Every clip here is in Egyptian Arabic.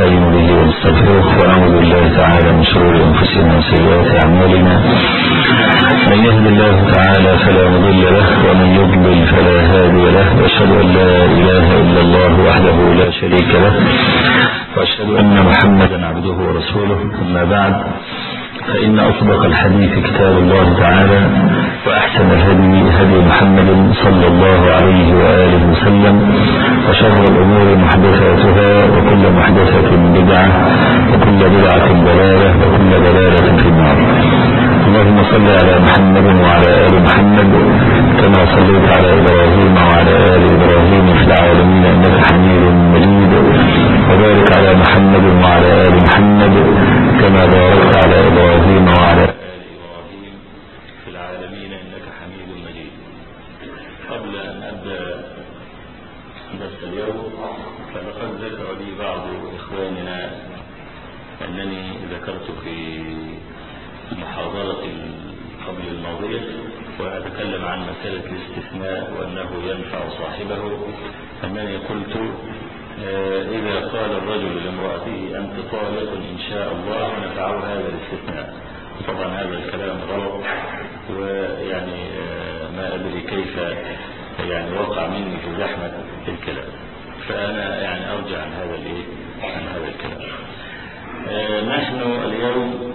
ونستعين به ونستغفره ونعوذ بالله تعالى من شرور انفسنا وسيئات اعمالنا من يهد الله تعالى فلا مضل له ومن يضلل فلا هادي له واشهد ان لا اله الا الله وحده لا شريك له واشهد ان محمدا عبده ورسوله اما بعد فإن أصدق الحديث كتاب الله تعالى وأحسن الهدي هدي محمد صلى الله عليه وآله وسلم وشر الأمور محدثاتها وكل محدثة بدعة وكل بدعة ضلالة وكل ضلالة في النار اللهم صل على محمد وعلى آل محمد كما صليت على إبراهيم وعلى آل إبراهيم في العالمين إنك حميد مجيد وبارك على محمد وعلى آل محمد كما باركت على إبراهيم وعلى آل إبراهيم في العالمين إنك حميد مجيد قبل أن أبدأ درس اليوم فلقد ذكر لي بعض إخواننا أنني ذكرت في المحاضرة قبل الماضية وأتكلم عن مسألة الاستثناء وأنه ينفع صاحبه أنني قلت إذا قال الرجل لامرأته أنت طالق إن شاء الله نفعه هذا الاستثناء طبعا هذا الكلام غلط ويعني ما أدري كيف يعني وقع مني في زحمة الكلام فأنا يعني أرجع عن هذا الإيه عن هذا الكلام نحن اليوم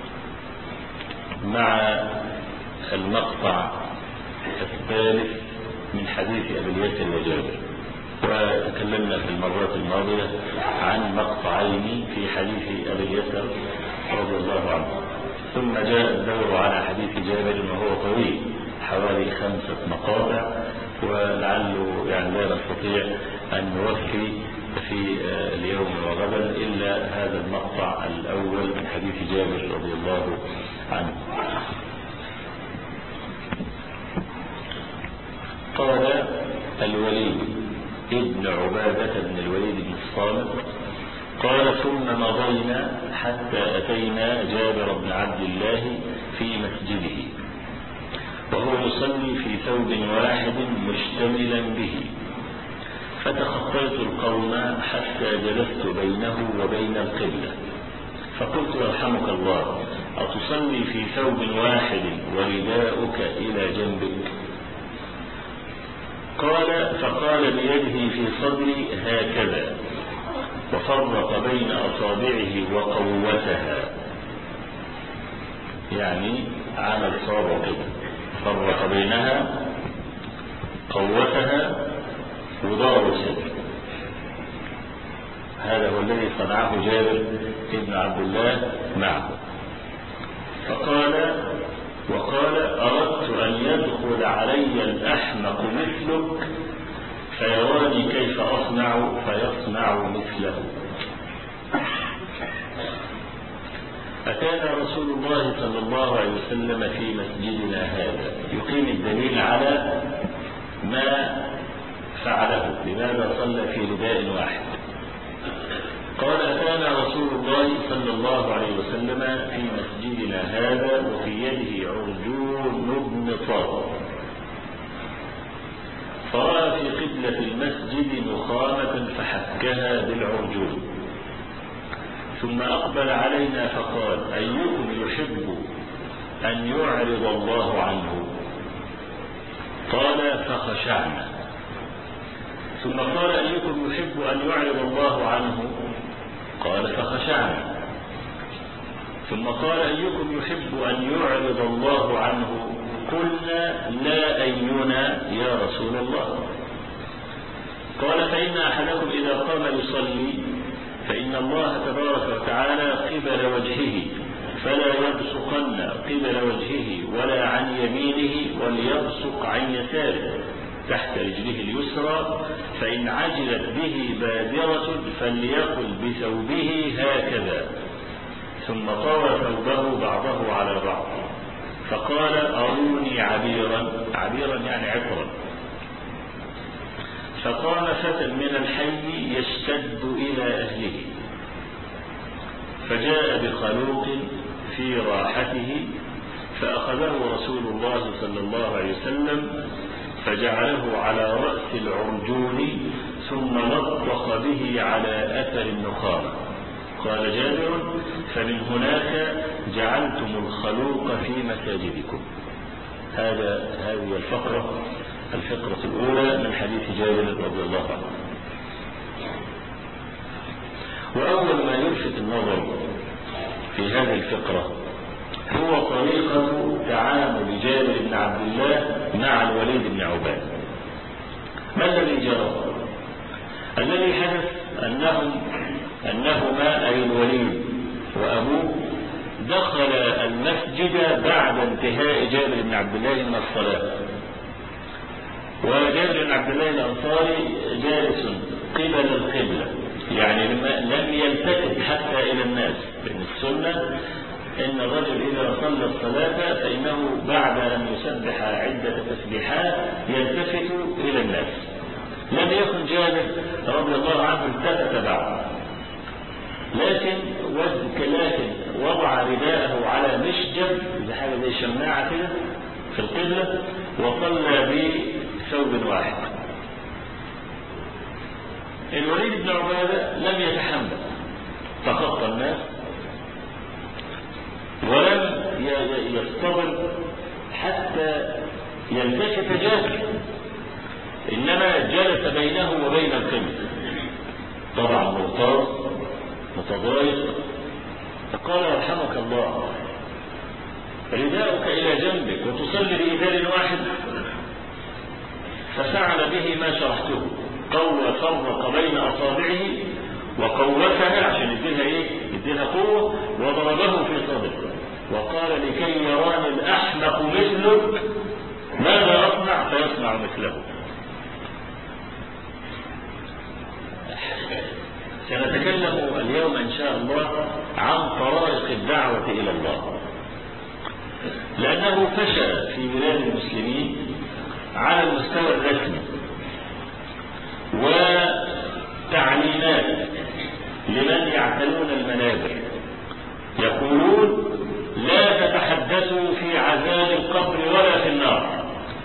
مع المقطع الثالث من حديث أبي اليسر وجابر وتكلمنا في المرات الماضية عن مقطعين في حديث أبي اليسر رضي الله عنه ثم جاء الدور على حديث جابر وهو طويل حوالي خمسة مقاطع ولعله يعني لا نستطيع أن نوفي في اليوم وغدا إلا هذا المقطع الأول من حديث جابر رضي الله عنه قال الوليد ابن عبادة بن الوليد بن الصامت قال ثم مضينا حتى أتينا جابر بن عبد الله في مسجده وهو يصلي في ثوب واحد مشتملا به فتخطيت القوم حتى جلست بينه وبين القبلة فقلت يرحمك الله أتصلي في ثوب واحد ورداؤك إلى جنبك قال فقال بيده في صدري هكذا وفرق بين أصابعه وقوتها يعني عمل صابع كده فرق بينها قوتها ودار صدر هذا هو الذي صنعه جابر بن عبد الله معه فقال وقال أردت أن يدخل علي الأحمق مثلك فيراني كيف أصنع فيصنع مثله أتانا رسول الله صلى الله عليه وسلم في مسجدنا هذا يقيم الدليل على ما فعله لماذا صلى في رداء واحد قال أتانا رسول الله صلى الله عليه وسلم في مسجدنا هذا وفي يده عرجون بن طار فرأى في قبلة المسجد نخامة فحكها بالعرجون ثم أقبل علينا فقال أيكم يحب أن يعرض الله عنه قال فخشعنا ثم قال أيكم يحب أن يعرض الله عنه قال فخشعنا ثم قال أيكم يحب أن يعرض الله عنه قلنا لا أينا يا رسول الله قال فإن أحدكم إذا قام يصلي فإن الله تبارك وتعالى قبل وجهه فلا يبصقن قبل وجهه ولا عن يمينه وليبصق عن يساره تحت رجله اليسرى فإن عجلت به بادرة فليقل بثوبه هكذا ثم طوى ثوبه بعضه على بعض فقال أروني عبيرا عبيرا يعني عطرا فقام فتى من الحي يشتد إلى أهله فجاء بخلوق في راحته فأخذه رسول الله صلى الله عليه وسلم فجعله على رأس العرجون ثم لطخ به على أثر النخامة قال جابر فمن هناك جعلتم الخلوق في مساجدكم هذا هذه الفقرة الفقرة الأولى من حديث جابر رضي الله عنه وأول ما يلفت النظر في هذه الفقرة هو طريقة تعامل جابر بن عبد الله مع الوليد بن عباد ما الذي جرى الذي حدث أنهم أنهما أي الوليد وأبوه دخل المسجد بعد انتهاء جابر بن عبد الله من الصلاة وجابر بن عبد الله الأنصاري جالس قبل القبلة يعني لم يلتفت حتى إلى الناس لأن السنة إن الرجل إذا صلى الصلاة فإنه بعد أن يسبح عدة تسبيحات يلتفت إلى الناس لم يكن جابر رضي الله عنه التفت بعد لكن وجه لكن وضع رداءه على مشجب زي حاجه زي شماعه كده في القبله وصلى بثوب واحد الوليد بن عباده لم يتحمل تخطى الناس ولم يصطبر حتى يلتفت جابر انما جلس بينه وبين القبله طبعا مرتاض متضايق فقال يرحمك الله رداؤك إلى جنبك وتصلي بإذان واحد ففعل به ما شرحته قوى فرق بين أصابعه وقوتها عشان يديلها إيه؟ يديلها قوة وضربه في صدره وقال لكي يراني الأحمق مثلك ماذا أصنع فيصنع مثله سنتكلم اليوم إن شاء الله عن طرائق الدعوة إلى الله لأنه فشل في بلاد المسلمين على المستوى الرسمي وتعليمات لمن يعتلون المنابر يقولون لا تتحدثوا في عذاب القبر ولا في النار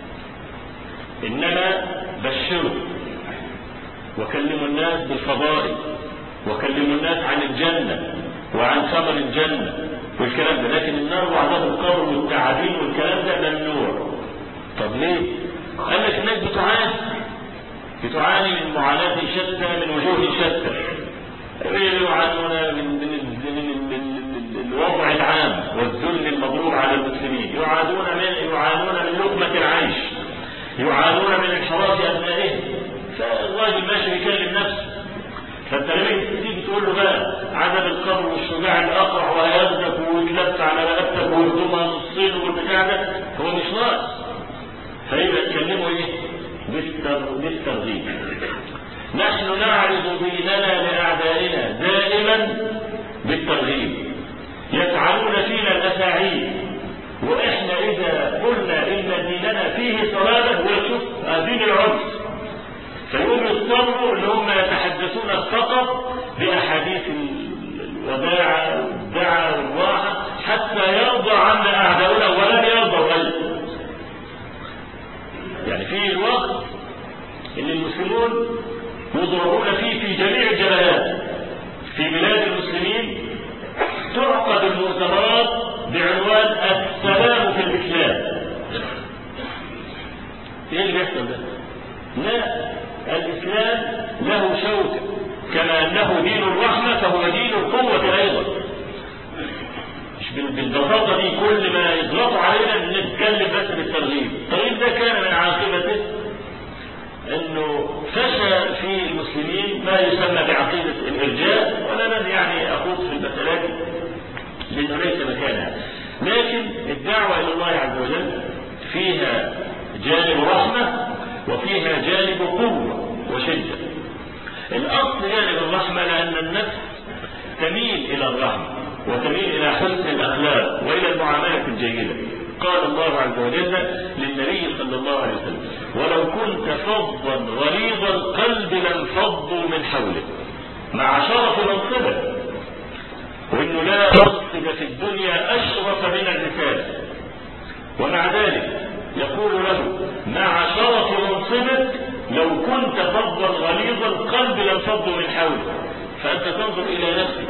إنما بشروا وكلموا الناس بالفضائل وكلموا الناس عن الجنة وعن ثمر الجنة والكلام ده لكن النار وعذاب القبر والتعابين والكلام ده ممنوع طب ليه؟ قال لك الناس بتعاني بتعاني من معاناة شتى من وجوه شتى يعانون من من من الوضع العام والذل المضروب على المسلمين يعانون من يعانون من لقمة العيش يعانون من انحراف أبنائهم فالراجل ماشي يكلم نفسه فانت لما تيجي تقول له بقى عدم القبر والشجاع الاقرع وهياخدك ويتلف على رقبتك ويهدمها نصين والبتاع ده هو مش ناقص فيبقى تكلمه ايه؟ بالترغيب نحن نعرض ديننا لاعدائنا دائما بالترغيب يفعلون فينا الافاعيل واحنا اذا قلنا ان ديننا فيه صلابه وشوف دين العنف فيقوموا يضطروا ان هم يتحدثون فقط باحاديث الوداع والدعاء والراحه حتى يرضى عنا اعداؤنا ولن يرضوا غيره. يعني في الوقت ان المسلمون يضربون فيه في جميع الجبهات في بلاد المسلمين تعقد المؤتمرات بعنوان السلام في الاسلام. ايه اللي بيحصل ده؟ لا الإسلام له شوكة كما أنه دين الرحمة فهو دين القوة أيضا مش بالبساطة دي كل ما يضغطوا علينا نتكلم بس بالترغيب الترغيب ده كان من عاقبته انه فشى في المسلمين ما يسمى بعقيدة الارجاء ولا لن يعني اخوض في المسألة دي لانه ليس مكانها لكن الدعوة الى الله عز وجل فيها جانب رحمة وفيها جانب قوة وشدة الأصل جانب الرحمة لأن النفس تميل إلى الرحمة وتميل إلى حسن الأخلاق وإلى المعاملة الجيدة قال الله عز وجل للنبي صلى الله عليه وسلم ولو كنت فظا غليظ القلب لانفضوا من حولك مع شرف منصبك وانه لا منصب في الدنيا اشرف من الرساله ومع ذلك يقول له مع شرف منصبك لو كنت فظا غليظ القلب لانفضوا من حولك فانت تنظر الى نفسك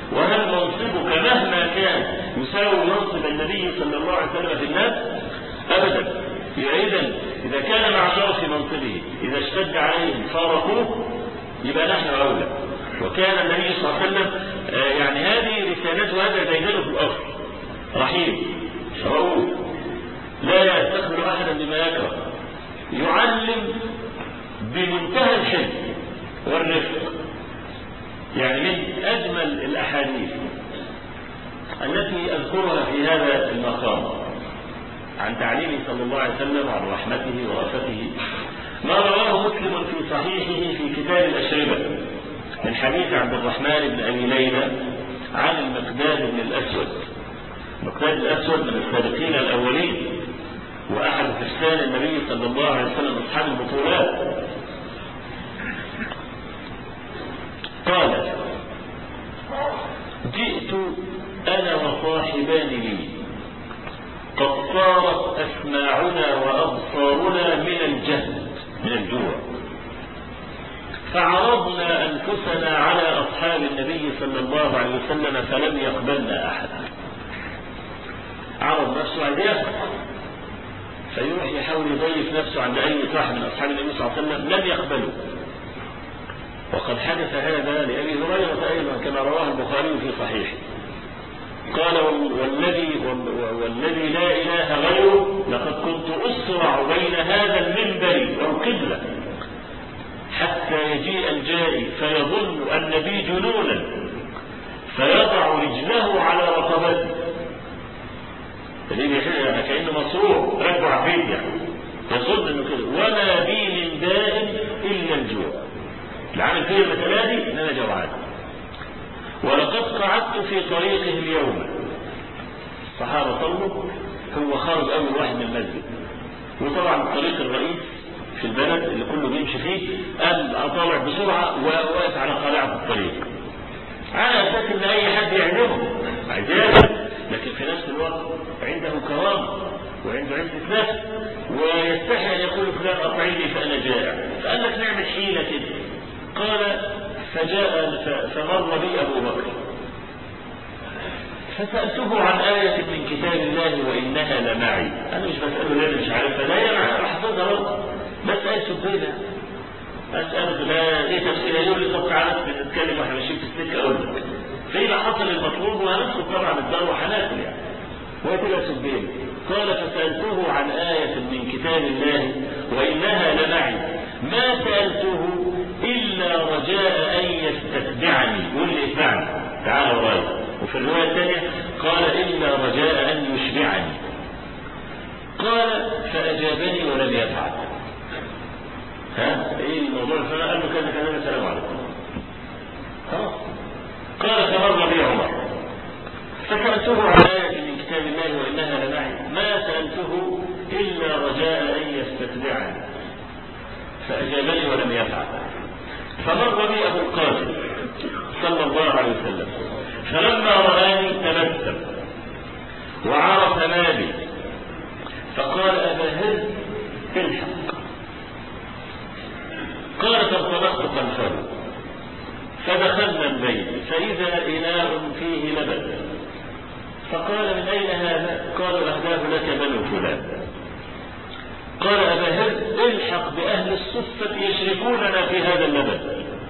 وهل منصبك مهما كان يساوي منصب النبي صلى الله عليه وسلم في الناس أبدا إذا إذا كان مع شرف منصبه إذا اشتد عليهم فارقوه يبقى نحن أولى وكان النبي صلى الله عليه وسلم يعني هذه رسالته هذا ديدنه في الأصل رحيم رؤوف لا يستقبل أحدا بما يكره يعلم بمنتهى الحلم والرفق يعني من أجمل الأحاديث التي أذكرها في هذا المقام عن تعليمه صلى الله عليه وسلم وعن رحمته ورأفته ما رواه مسلم في صحيحه في كتاب الأشربة من حديث عبد الرحمن بن أبي ليلى عن المقداد بن الأسود المقداد الأسود من السابقين الأولين وأحد فرسان النبي صلى الله عليه وسلم أصحاب البطولات قال جئت أنا وصاحبان لي قد صارت أسماعنا وأبصارنا من الجهد من الجوع فعرضنا أنفسنا على أصحاب النبي صلى الله عليه وسلم فلم يقبلنا أحد عرض نفسه عند يأكل فيروح يحاول يضيف نفسه عند أي صاحب من أصحاب النبي صلى الله عليه وسلم لم يقبلوا وقد حدث هذا لأبي هريرة أيضا كما رواه البخاري في صحيحه قال والذي والذي لا إله غيره لقد كنت أسرع بين هذا المنبر أو قبلة حتى يجيء الجائي فيظن أن بي جنونا فيضع رجله على رقبتي فليه يعني كأنه مصروع رجع عفيد يعني يظن انه كده وما بي من داء الا الجوع العامل فيه المسألة دي ان انا جوعان ولقد قعدت في طريقه اليوم الصحابة صلوا هو خرج اول واحد من المسجد وطبعا الطريق الرئيس في البلد اللي كله بيمشي فيه قال اطالع بسرعة وواقف على قارعة الطريق على اساس ان اي حد يعلمه عايز لكن في نفس الوقت عنده كرامة وعنده عزة نفس ويستحي أن يقول فلان أطعمني فأنا جائع فقال لك نعمل حيلة كده قال فجاء فمر بي أبو بكر فسألته عن آية من كتاب الله وإنها لمعي أنا مش بسأله ليه مش عارفها لا يا معي أحفظها برضه بس آية سبيلة أسأله لا إيه تفسيرها يقول لي طب تعالى نتكلم واحنا ماشيين في السكة أقول لك فإذا حصل المطلوب وهنسكت طبعا الدار وحناكل يعني وتبقى سبيل قال فسألته عن آية من كتاب الله وإنها لمعي ما سألته إلا رجاء أن يستتبعني يقول لي اتبعني تعال ورايا وفي الرواية الثانية قال إلا رجاء أن يشبعني قال فأجابني ولم يفعل ها ايه الموضوع فقال له كذا كذا السلام عليكم خلاص قال فمر بي عمر فسألته عن آية من كتاب الله وإنها لمعي ما سألته إلا رجاء أن يستتبعني فأجابني ولم يفعل فمر بي أبو القاسم صلى الله عليه وسلم فلما رآني تبسم وعرف ما بي فقال أبا هز الحق قال فانطلقت خلفه فدخلنا البيت فإذا إناء فيه لبن فقال من أين هذا قالوا أهداه لك بنو فلان قال أبا هل الحق بأهل الصفة يشركوننا في هذا اللبن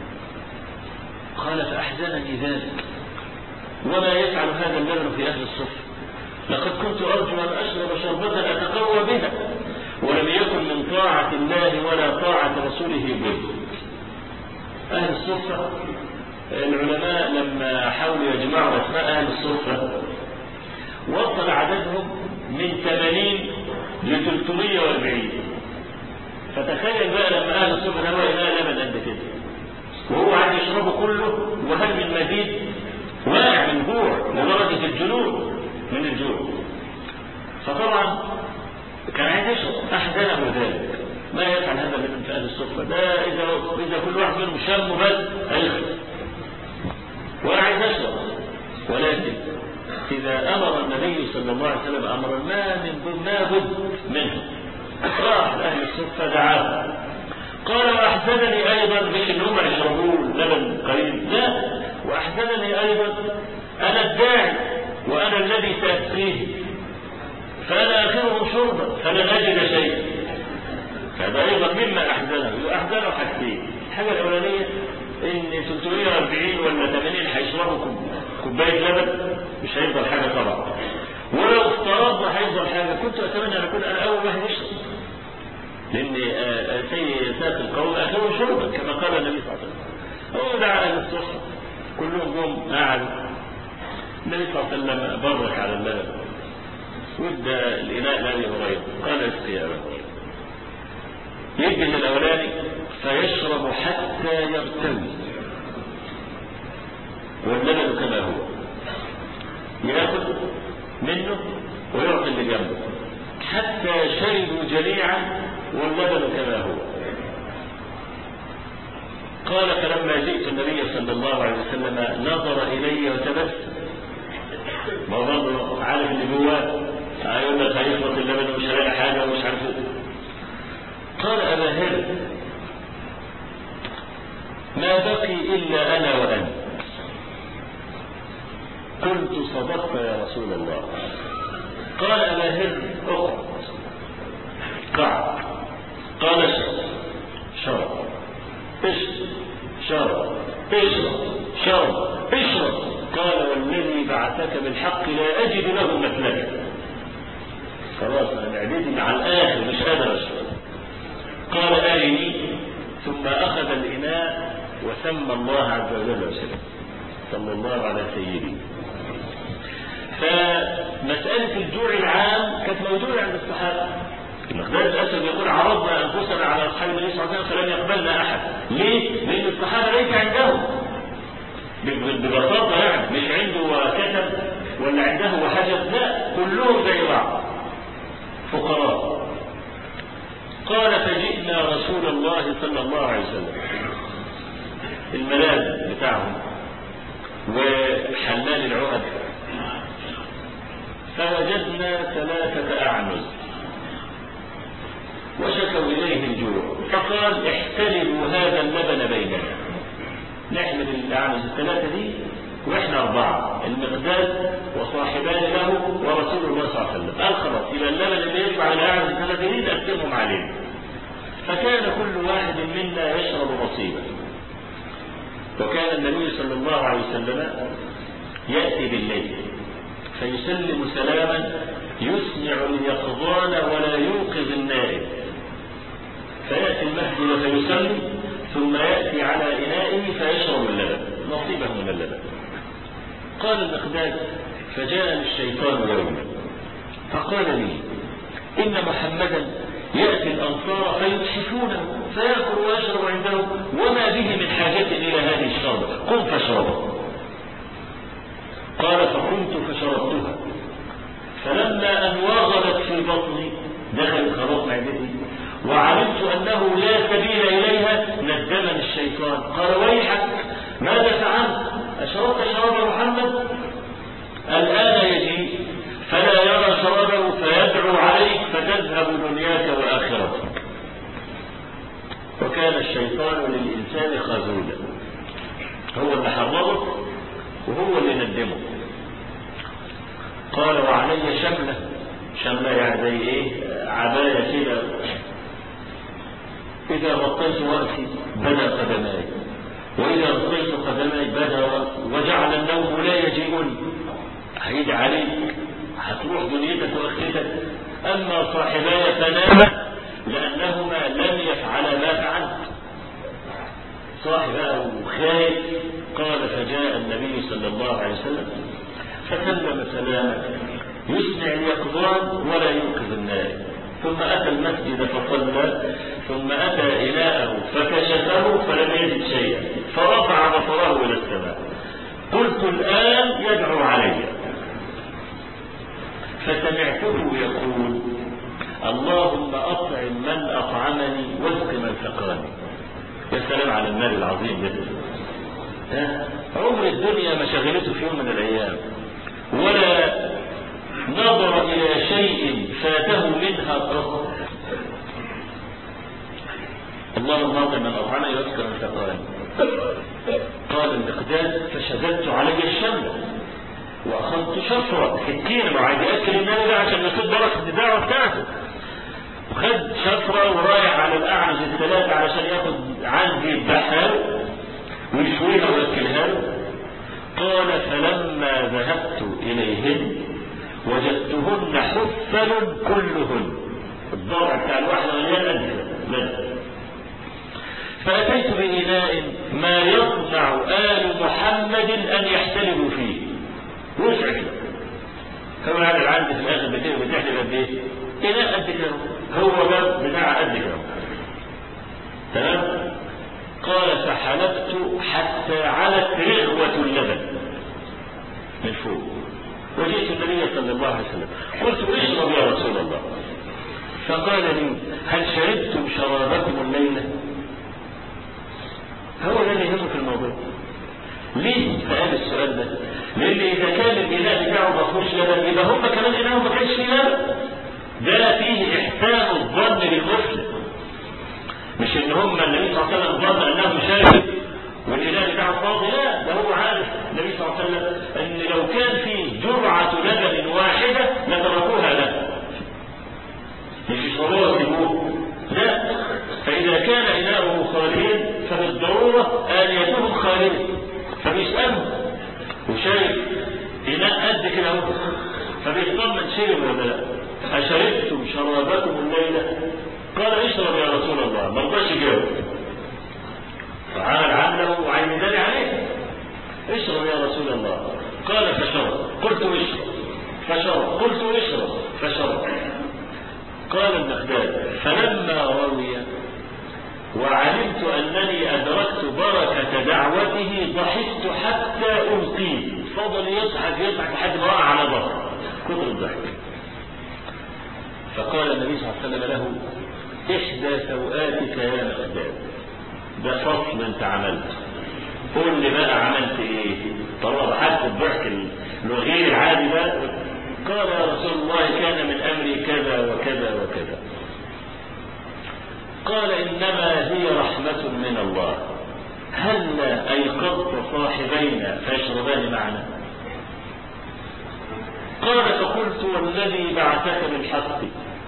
قال فأحزنني ذلك وما يفعل هذا اللبن في أهل الصفة لقد كنت أرجو أن أشرب شربة أتقوى بها ولم يكن من طاعة الله ولا طاعة رسوله به أهل الصفة العلماء لما حاولوا يجمعوا أسماء أهل الصفة وصل عددهم من 80 ل 340 فتخيل بقى لما أهل الصفة ده هو إناء لبن قد كده وهو عايز يشربه كله وهل من مزيد واقع من جوع لدرجة الجنون من الجوع فطبعا كان عايز يشرب أحزنه ذلك ما يفعل هذا من في أهل الصفة ده إذا إذا كل واحد منهم شم بس هيخلص وعايز يشرب ولكن إذا أمر النبي صلى الله عليه وسلم أمرا ما من ما بد منه راح أهل الصفة دعاه قال وأحزنني أيضا مش إن هم يشربوه لبن قليل لا وأحزنني أيضا هذا أيضا مما أحزنه أحزنه حاجتين الحاجة الأولانية إن 340 ولا 80 هيشربوا كوباية لبن مش هيفضل حاجة طبعا ولو افترضنا هيفضل حاجة كنت أتمنى أن أكون أنا أول واحد يشرب لأن سيئات القوم آخرهم شربا كما قال النبي صلى الله عليه وسلم هو دعا أهل الصحة كلهم جم قعدوا النبي صلى الله عليه وسلم بارك على اللبن وادى الإناء لأبي هريرة قال اسقي يا أبا هريرة يدي للأولاني فيشرب حتى يرتوي واللبن كما هو ياخذ منه ويعطي اللي جنبه حتى شربوا جميعا واللبن كما هو قال فلما جئت النبي صلى الله عليه وسلم نظر الي وتبسم ما برضه عارف اللي جواه هيقول لك هيخلط اللبن ومش هلاقي حاجه ومش عارف ايه قال ابا هر ما بقي الا انا وانت قلت صدقت يا رسول الله قال ابا هر اقعد قعد قال اشرب شرب اشرب شرب اشرب شرب اشرب قال والذي بعثك بالحق لا اجد له مثلك خلاص انا معدتي مع الاخر مش قادر اشرب قال ارني ثم اخذ الاناء وسمى الله عز وجل وسلم صلى الله على سيدي فمسألة الجوع العام كانت موجودة عند الصحابة المقداد الأسد يقول عرضنا أنفسنا على أصحاب النبي صلى الله عليه وسلم فلم يقبلنا أحد ليه؟ لأن الصحابة ليس عندهم ببساطة يعني مش عنده كتب ولا عنده حجر لا كلهم زي بعض فقراء قال فجئنا رسول الله صلى الله عليه وسلم الملاذ بتاعهم وحلال العقد فوجدنا ثلاثة أعنز وشكوا إليه الجوع فقال احتلبوا هذا اللبن بيننا نحمل الأعنز الثلاثة دي واحنا أربعة المقداد وصاحبان له ورسول الله صلى الله عليه وسلم قال خلاص يبقى اللبن اللي يطلع على الأعنز الثلاثة دي نقسمهم علينا فكان كل واحد منا يشرب نصيبا وكان النبي صلى الله عليه وسلم يأتي بالليل فيسلم سلاما يسمع اليقظان ولا يوقظ النائم فيأتي المسجد فيسلم ثم يأتي على إنائه فيشرب اللبن نصيبه من اللبن قال المقداد فجاءني الشيطان يوما فقال لي إن محمدا يأتي الأنصار فيتحفونه فيأكل ويشرب عندهم وما به من حاجة إلى هذه الشربة قم فاشربه قال فقمت فشربتها فلما أن وغلت في بطني دخلت خلاص معدتي وعلمت أنه لا سبيل إليها ندمني الشيطان قال ويحك ماذا فعلت أشربت شراب محمد الآن يجي فلا يرى شرابه فيدعو عليك فتذهب دنياك وآخرتك وكان الشيطان للإنسان خذولا هو اللي حرمه وهو اللي ندمه قال وعلي شملة شملة يعني زي ايه عباية كده إذا غطيت رأسي بدا قدماي وإذا غطيت قدماي بدا رأسي وجعل النوم لا يجيئني هيجي عليك هتروح دنيتك وآخرتك أما صاحباي فناما لأنهما لم يفعلا ما فعلت صاحب خايف قال فجاء النبي صلى الله عليه وسلم فسلم سلاما يسمع اليقظان ولا ينقذ النائم ثم أتى المسجد فصلى ثم أتى إناءه فكشفه فلم يجد شيئا فرفع بصره إلى السماء قلت الآن يدعو علي فسمعته يقول اللهم أطعم من أطعمني واسق من سقاني يا سلام على النبي العظيم ده عمر الدنيا ما شغلته في يوم من الأيام ولا نظر إلى شيء فاته منها قط اللهم اطعم من أطعمني واسق من سقاني قال المقداد فشددت علي الشمس واخذت شفرة سكينة وعايز ياكل النبي ده عشان يصيب بركة الدعوة بتاعته وخد شفرة ورايح على الأعرج الثلاثة علشان ياخد عندي يذبحها ويشويها ويأكلها قال فلما ذهبت إليهن وجدتهن حفل كلهن الضرع بتاع الواحدة مليان قد فأتيت بإناء ما يطمع آل محمد أن يحتلبوا فيه وسع كده كما هذا العند في الآخر بتحلب قد إيه؟ إناء قد كده هو باب بتاع قد كده تمام؟ قال فحلبت حتى علت رغوة اللبن من فوق وجئت النبي صلى الله عليه وسلم قلت اشرب يا رسول الله فقال لي هل شربتم شرابكم الليلة هو ده اللي يهمه في الموضوع ليه سأل السؤال ده لان اذا كان الاناء بتاعه ما فيهوش لبن يبقى هم كمان اناءهم ما كانش فيه لبن ده فيه احسان الظن بالمسلم مش ان هم النبي صلى الله عليه وسلم ظن انهم شارب والإله بتاعه فاضي لا ده هو عارف النبي صلى الله عليه وسلم ان لو كان في جرعة لبن واحدة لتركوها له مش يشربوها ويسيبوه لا فإذا كان إناؤه خاليا فبالضرورة آليتهم خالية فبيسأله وشايف إناء قد كده اهو فبيطمن شرب ولا لا أشربتم شرابكم الليلة قال اشرب يا رسول الله ما رضاش يجاوب فعمل عمله وعين داري عليه اشرب يا رسول الله قال فشرب قلت اشرب فشرب قلت اشرب فشرب قال المقداد فلما روي وعلمت أنني أدركت بركة دعوته ضحكت حتى ألقيه فضل يضحك يضحك لحد ما وقع على ظهره كثر الضحك فقال النبي صلى الله عليه وسلم له إحدى سوآتك يا مقداد ده فصل انت عملته قول لي بقى عملت ايه طلع ضحكت الضحك الغير العادي ده قال يا رسول الله كان من امري كذا وكذا وكذا قال انما هي رحمة من الله هل ايقظت صاحبينا فيشربان معنا قال فقلت والذي بعثك بالحق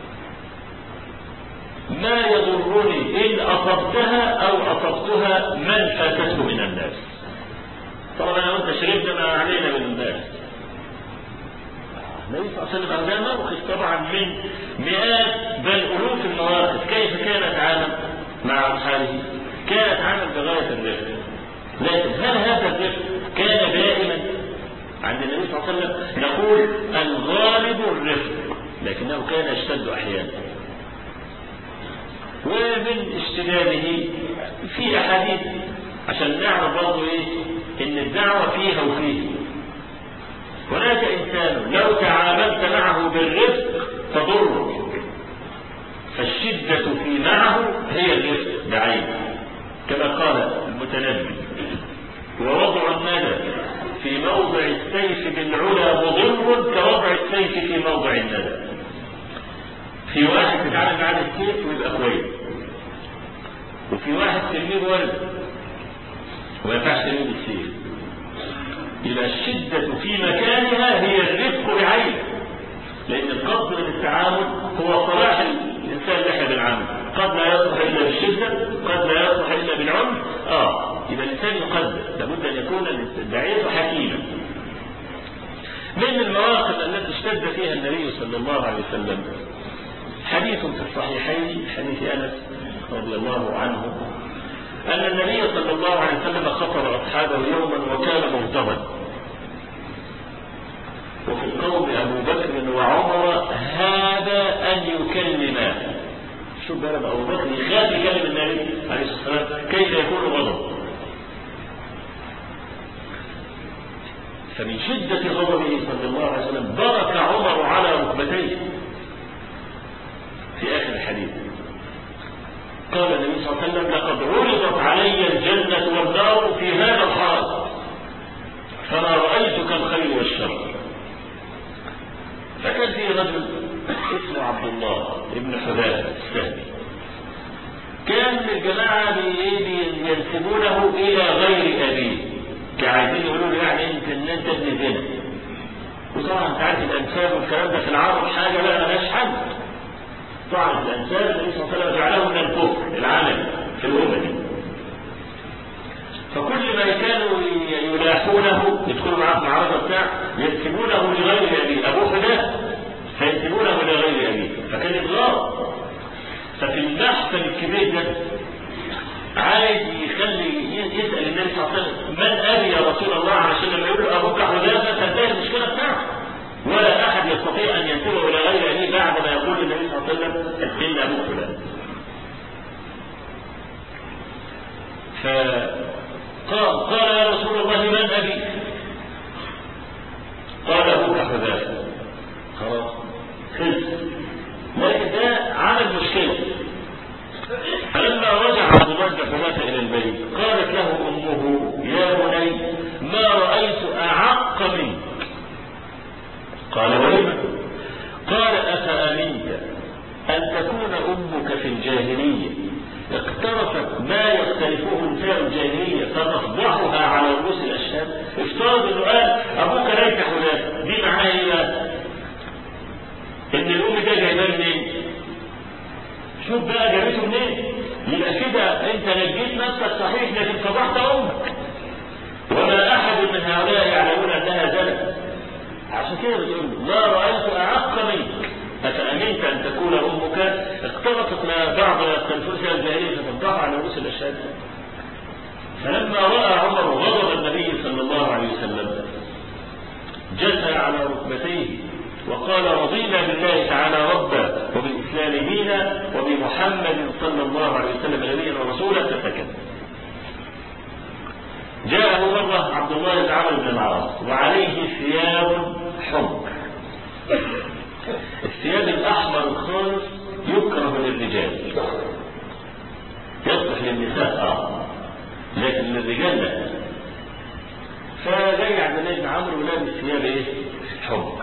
ما يضرني إن أصبتها أو أصبتها من فاتته من الناس طبعا أنا وأنت شربنا ما علينا من الناس النبي صلى الله عليه وسلم هذا موقف طبعا من مئات بل ألوف المواقف كيف كان يتعامل مع أصحابه كان يتعامل بغاية الرفق لكن هل هذا الرفق كان دائما عند النبي صلى الله عليه وسلم نقول الغالب الرفق لكنه كان يشتد أحيانا ومن اشتداده في احاديث عشان نعرف برضه ايه ان الدعوه فيها وفيه هناك انسان لو تعاملت معه بالرفق تضرك فالشدة في معه هي الرفق بعين كما قال المتنبي ووضع الندى في موضع السيف بالعلا مضر كوضع السيف في موضع الندى في واحد تتعامل معاه بالسيف ويبقى كويس وفي واحد ترميه ورد وما ينفعش ترميه بالسيف يبقى الشدة في مكانها هي الرفق بعينه لأن القصد من التعامل هو صلاح الإنسان اللي احنا بنعامله قد لا يصلح إلا بالشدة قد لا يصلح إلا بالعنف آه يبقى الإنسان يقدر لابد أن يكون الداعية حكيما من المواقف التي اشتد فيها النبي صلى الله عليه وسلم حديث في الصحيحين حديث أنس رضي الله عنه أن النبي صلى الله عليه وسلم خطب أصحابه يوما وكان مغضبا وفي القوم أبو بكر وعمر هذا أن يكلما شوف بقى أبو بكر يخاف يكلم النبي عليه الصلاة والسلام كيف يكون غضب فمن شدة غضبه صلى الله عليه وسلم برك عمر على ركبتيه في آخر الحديث قال النبي صلى الله عليه وسلم لقد عرضت علي الجنة والنار في هذا الحال فما رأيت كالخير والشر فكان في رجل اسمه عبد الله ابن حذافة السهمي كان الجماعة ينسبونه إلى غير أبيه كعايزين يقولوا له يعني أنت إن أنت ابن زنا وطبعا أنت عارف الأنساب والكلام ده في العرب حاجة لا ملهاش حل طعن في الأنساب النبي صلى الله عليه وسلم جعله من الكفر العمل في الأمة دي فكل ما كانوا يلاحونه يدخلوا معاه في المعركة بتاع ينسبونه لغير أبيه أبوه فلان فينسبونه لغير أبيه فكان إضرار ففي المحفل الكبير ده عايز يخلي يسأل النبي صلى الله عليه وسلم من أبي يا رسول الله عشان لما يقول له أبوك حذافة تنتهي المشكلة بتاعته ولا أحد يستطيع أن ينسبه إلى غير أبيه بعد ما يقول النبي صلى الله عليه وسلم إن أبوك فلان فقال قال يا رسول الله من أبي قال أبوك حذافة خلاص خلص لكن ده عمل مشكلة فلما رجع عبد الله بن حذافة إلى البيت قالت له أمه يا بني ما رأيت أعق منك قال ولم قال أفأمنت أن تكون أمك في الجاهلية اقترفت ما يختلفه نساء الجاهلية فتفضحها على رؤوس الأشهاد افترض انه قال أبوك ليس حذافة دي معناها ايه بقى؟ إن الأم ده جايباه منين؟ شوف بقى جابته منين؟ يبقى كده أنت نجيت نفسك صحيح لكن فضحت أمك وما أحد من هؤلاء يعلمون أنها زنت عشان كده بتقول ما رأيت أعق منك أفأمنت أن تكون أمك اقترفت ما بعض يختلفون فيها الجاهلية فتفضحها على رؤوس الأشهاد فلما رأى عمر غضب النبي صلى الله عليه وسلم جثى على ركبتيه وقال رضينا بالله تعالى ربا وبالإسلام دينا وبمحمد صلى الله عليه وسلم نبيا ورسولا فسكت جاءه مرة عبد الله بن عمرو بن العاص وعليه ثياب حمر الثياب الأحمر الخالص يكره للرجال يصلح للنساء اه لكن للرجال لا فجاي عبد الله بن عمرو ولابس ثياب ايه؟ حمر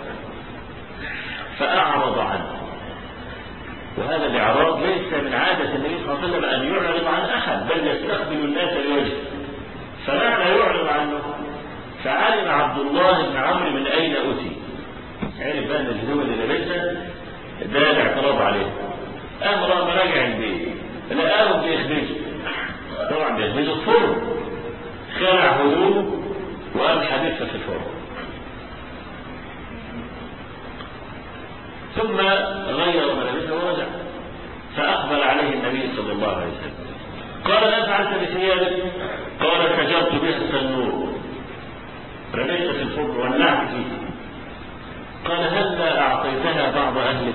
فأعرض عنه وهذا الإعراض ليس من عادة النبي صلى الله عليه وسلم أن يعرض عن أحد بل يستقبل الناس لوجهه فمعنى يعرض عنه فعلم عبد الله بن عمرو من أين أتي عرف بقى ان الهدوم اللي لابسها ده الاعتراض عليه قام راجع البيت لقاهم بيخبزوا طبعا بيخبزوا الفرن خلع هدومه وقام حادثها في الفرن ثم غير ملابسه ورجع فأقبل عليه النبي صلى الله عليه وسلم قال ما فعلت بثيابك قال سجرت بها التنور رميت في الفرن ولعت فيه قال هلا أعطيتها بعض أهلك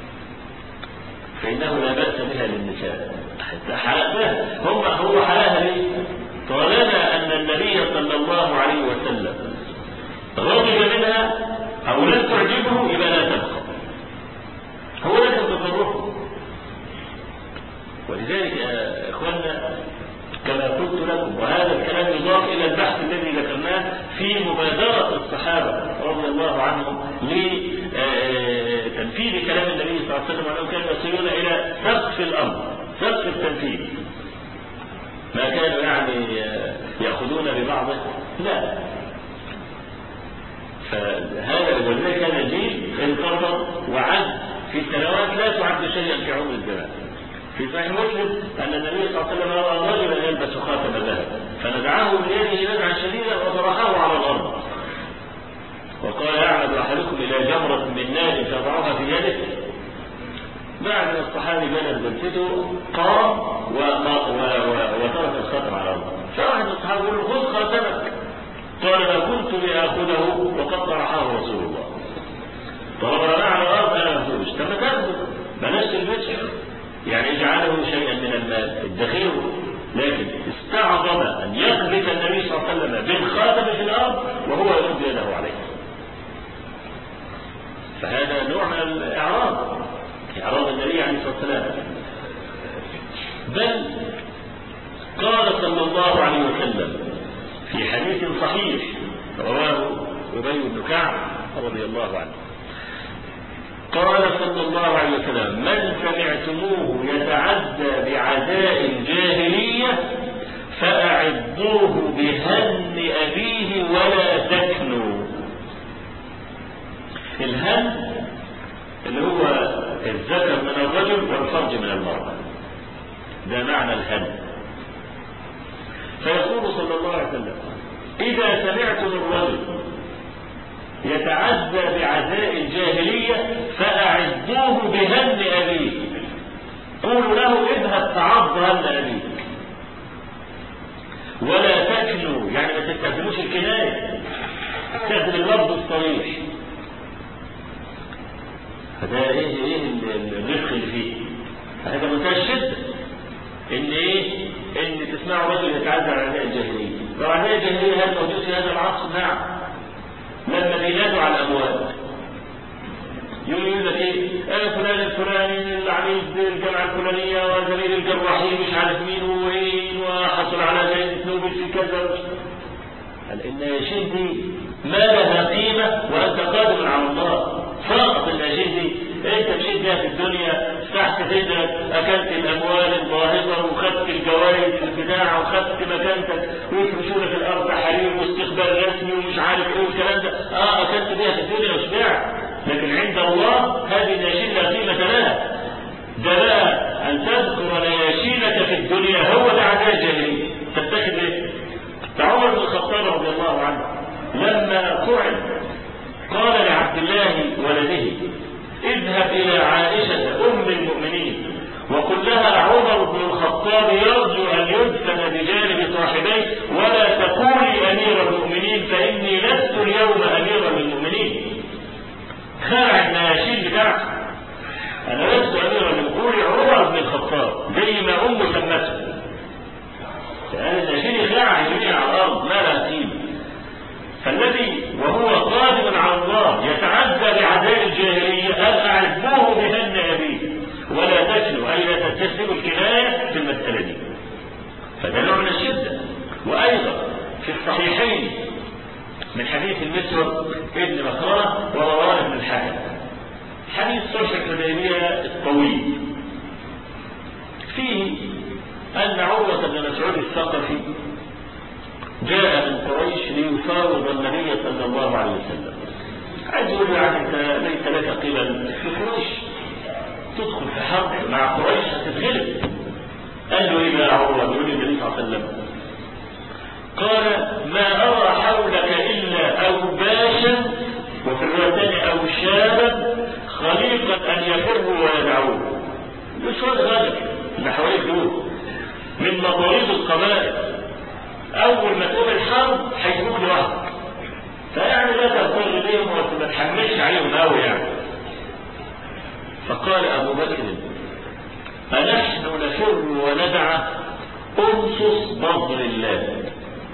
فإنه لا بأس بها للنساء حلقها هم هو حلاها ليه طالما أن النبي صلى الله عليه وسلم غضب منها أو لم تعجبه يبقى لا تبقى هو لازم تصرفه ولذلك يا إخواننا كما قلت لكم وهذا الكلام يضاف إلى البحث الذي ذكرناه في مبادرة الصحابة رضي الله عنهم لتنفيذ كلام النبي صلى الله عليه وسلم وأنهم كانوا يصلون إلى سقف الأمر سقف التنفيذ ما كانوا يعني يأخذون ببعضه لا فهذا ولذلك كان جيل انتصر وعد في سنوات لا تعد شيئا في عمر الزمان في صحيح مسلم أن النبي صلى الله عليه وسلم رأى رجلا يلبس خاتم ذهب فنزعه من يده نزعا شديدا وطرحه على الأرض وقال يعمد أحدكم إلى جمرة من نار فيضعها في يده بعد ما الصحابي جلس جلسته قام وترك الخاتم على الأرض فواحد من الصحابة يقول له خذ خاتمك قال ما كنت لآخذه وقد طرحه رسول الله طالما رمى على الأرض أنا ما أخذوش طب ما تاخده بلاش تلبسه يعني اجعله شيئا من المال ادخره لكن استعظم ان يقذف النبي صلى الله عليه وسلم بالخاتم في الارض وهو يرد يده عليه فهذا نوع من الاعراض اعراض النبي عليه الصلاه والسلام بل قال صلى الله عليه وسلم في حديث صحيح رواه ابي بن كعب رضي الله عنه قال صلى الله عليه وسلم من سمعتموه يتعدى بعداء الجاهلية فأعدوه بهن أبيه ولا تكنوا الهن اللي هو الذكر من الرجل والفرج من المرأة ده معنى الهد فيقول صلى الله عليه وسلم إذا سمعتم الرجل يتعزى بعزاء الجاهلية فأعزوه بهن أبيه قولوا له اذهب تعض هن أبيك ولا تكنوا يعني ما تستخدموش الكناية استخدم اللفظ الصريح فده ايه ايه الرفق اللي فيه هذا منتهى الشدة ان ايه ان تسمعوا رجل يتعذر على عداء الجاهلية طبعا عداء الجاهلية هل موجود في هذا العصر نعم لما بينادوا على الاموال يقول يقول لك ايه انا فلان الفلاني العميد الجامعه الفلانيه وزميل الجراحين مش عارف مين وين وحصل على جائزه نوبل في كذا قال ان يا دي ما لها قيمه وانت قادر على الله سقط النجيل دي انت مشيت بيها في الدنيا فتحت صدرك اكلت الاموال الباهظه وخدت الجوائز في البتاع وخدت مكانتك ويفرشوا لك الارض حرير واستقبال رسمي ومش عارف ايه والكلام ده اه اكلت بيها في الدنيا وشبعت لكن عند الله هذه النياشين لا قيمه لها ده بقى ان تذكر نياشينك في الدنيا هو ده عداء الجاهليه تتخذ ايه؟ عمر بن الخطاب رضي الله عنه لما طعن قال لعبد الله ولده اذهب إلى عائشة أم المؤمنين وقل لها عمر بن الخطاب يرجو أن يدفن بجانب صاحبيه ولا تقولي أمير المؤمنين فإني لست اليوم أميرا للمؤمنين خلع النياشين بتاعته أنا لست أميرا للمؤمنين عمر بن الخطاب زي ما أمه سمته لأن النياشين يخلعها يرميها على الأرض ما لها قيمة فالذي وهو قادم على الله يتعدى بعداء الجاهلية أن أعزوه بهن أبيه ولا تجلوا أي لا تتسلوا الكناية في المسألة دي فده نوع من الشدة وأيضا في الصحيحين من حديث المسور ابن مخرمة ورواه ابن الحاكم حديث صلح الحديبية الطويل فيه أن عروة بن مسعود الثقفي جاء من قريش ليفاوض النبي صلى الله عليه وسلم عايز يقول له يعني انت ليس لك قبل في قريش تدخل في حرب مع قريش هتتغلب قال له ايه يا عروه بيقول النبي صلى الله عليه وسلم قال ما ارى حولك الا اوباشا وفي الروايه الثانيه او شابا خليقا ان يفروا ويدعوه مش واد غالب اللي حواليك دول من مطاريد القبائل اول ما تقوم الحرب هيجيبوك لوحدك فيعني لا تضطر بيهم وما تحملش عليهم قوي يعني فقال ابو بكر أنحن نفر وندع أنصص بضر الله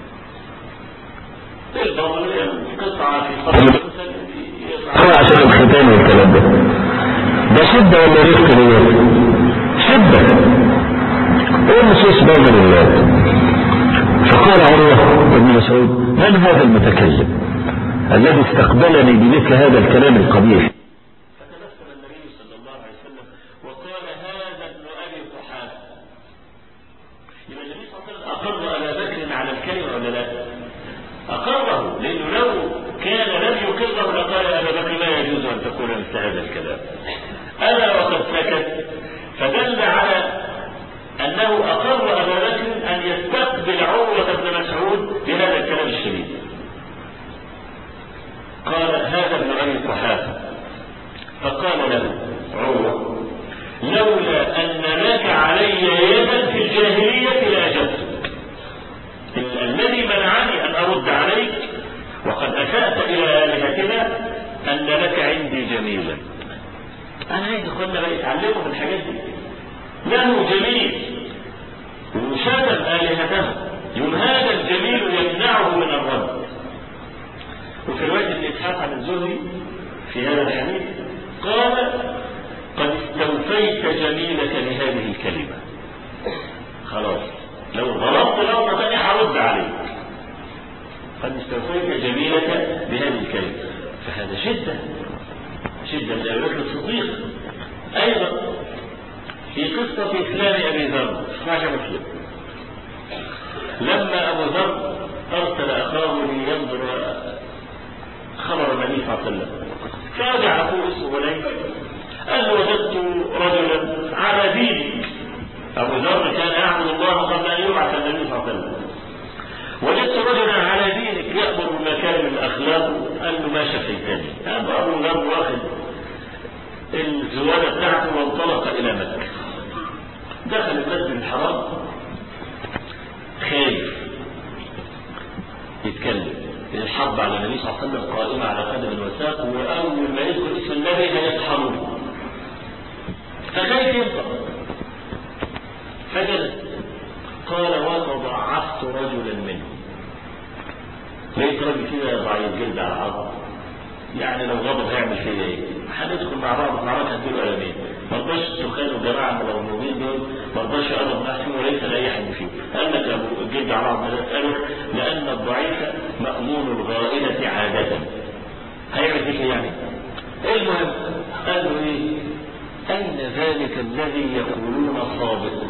البضر قطعة في قبر هو عشان الختان والكلام ده ده شدة ولا رزق ليه؟ شدة أنصص بضر الله فقال عروة بن مسعود من هذا المتكلم الذي استقبلني بمثل هذا الكلام القبيح فتبسم النبي صلى الله عليه وسلم وقال هذا ابن ابي قحافه يبقى النبي صلى الله عليه وسلم اقر ابا بكر على الكلمه ولا لا؟ اقره لانه لو كان لم يقره لقال ابا بكر لا يجوز ان تقول مثل هذا الكلام الا وقد سكت فدل على انه اقر ابا بكر ان يستقبل عروه بن مسعود بهذا الكلام الشديد قال هذا ابن ابي قحافه فقال له عروه لولا ان لك علي يدا في الجاهليه لاجبتك الذي منعني ان ارد عليك وقد اسات الى الهتنا ان لك عندي جميلا انا عايز اخوانا بقى يتعلموا من الحاجات دي له جميل وشتم الهتهم يوم هذا الجميل يمنعه من الرد وفي رواية الإسحاق عن الزهري في هذا الحديث قال قد استوفيت جميلك لهذه الكلمة خلاص لو غلطت غلطة ثانية هرد عليك قد استوفيت جميلك بهذه الكلمة فهذا شدة شدة من أبي بكر الصديق أيضا في قصة إسلام أبي ذر صحيح مسلم لما أبو ذر أرسل أخاه لينظر خبر النبي صلى الله عليه وسلم فرجع اخوه اسمه بني قال له وجدت رجلا على الله عليه وسلم قائمة على قدم وساق وأول ما يذكر اسم النبي هيطحنوه فكيف ينطق فجلس قال وتضعفت رجلا منهم لقيت راجل كده ضعيف جلد على العظم يعني لو غضب هيعمل فيا ايه؟ هندخل مع بعض في معركه هديله قلمين ما رضاش السخان والجماعه المغمومين دول ما رضاش يقرب معاه فيهم وليس لاي حد فيهم قال لك ابو الجلد على العظم ده اساله لان الضعيف مامون الغائله عاده هيعمل فيك ايه يعني؟ المهم قال له ايه؟ اين ذلك الذي يقولون صادق؟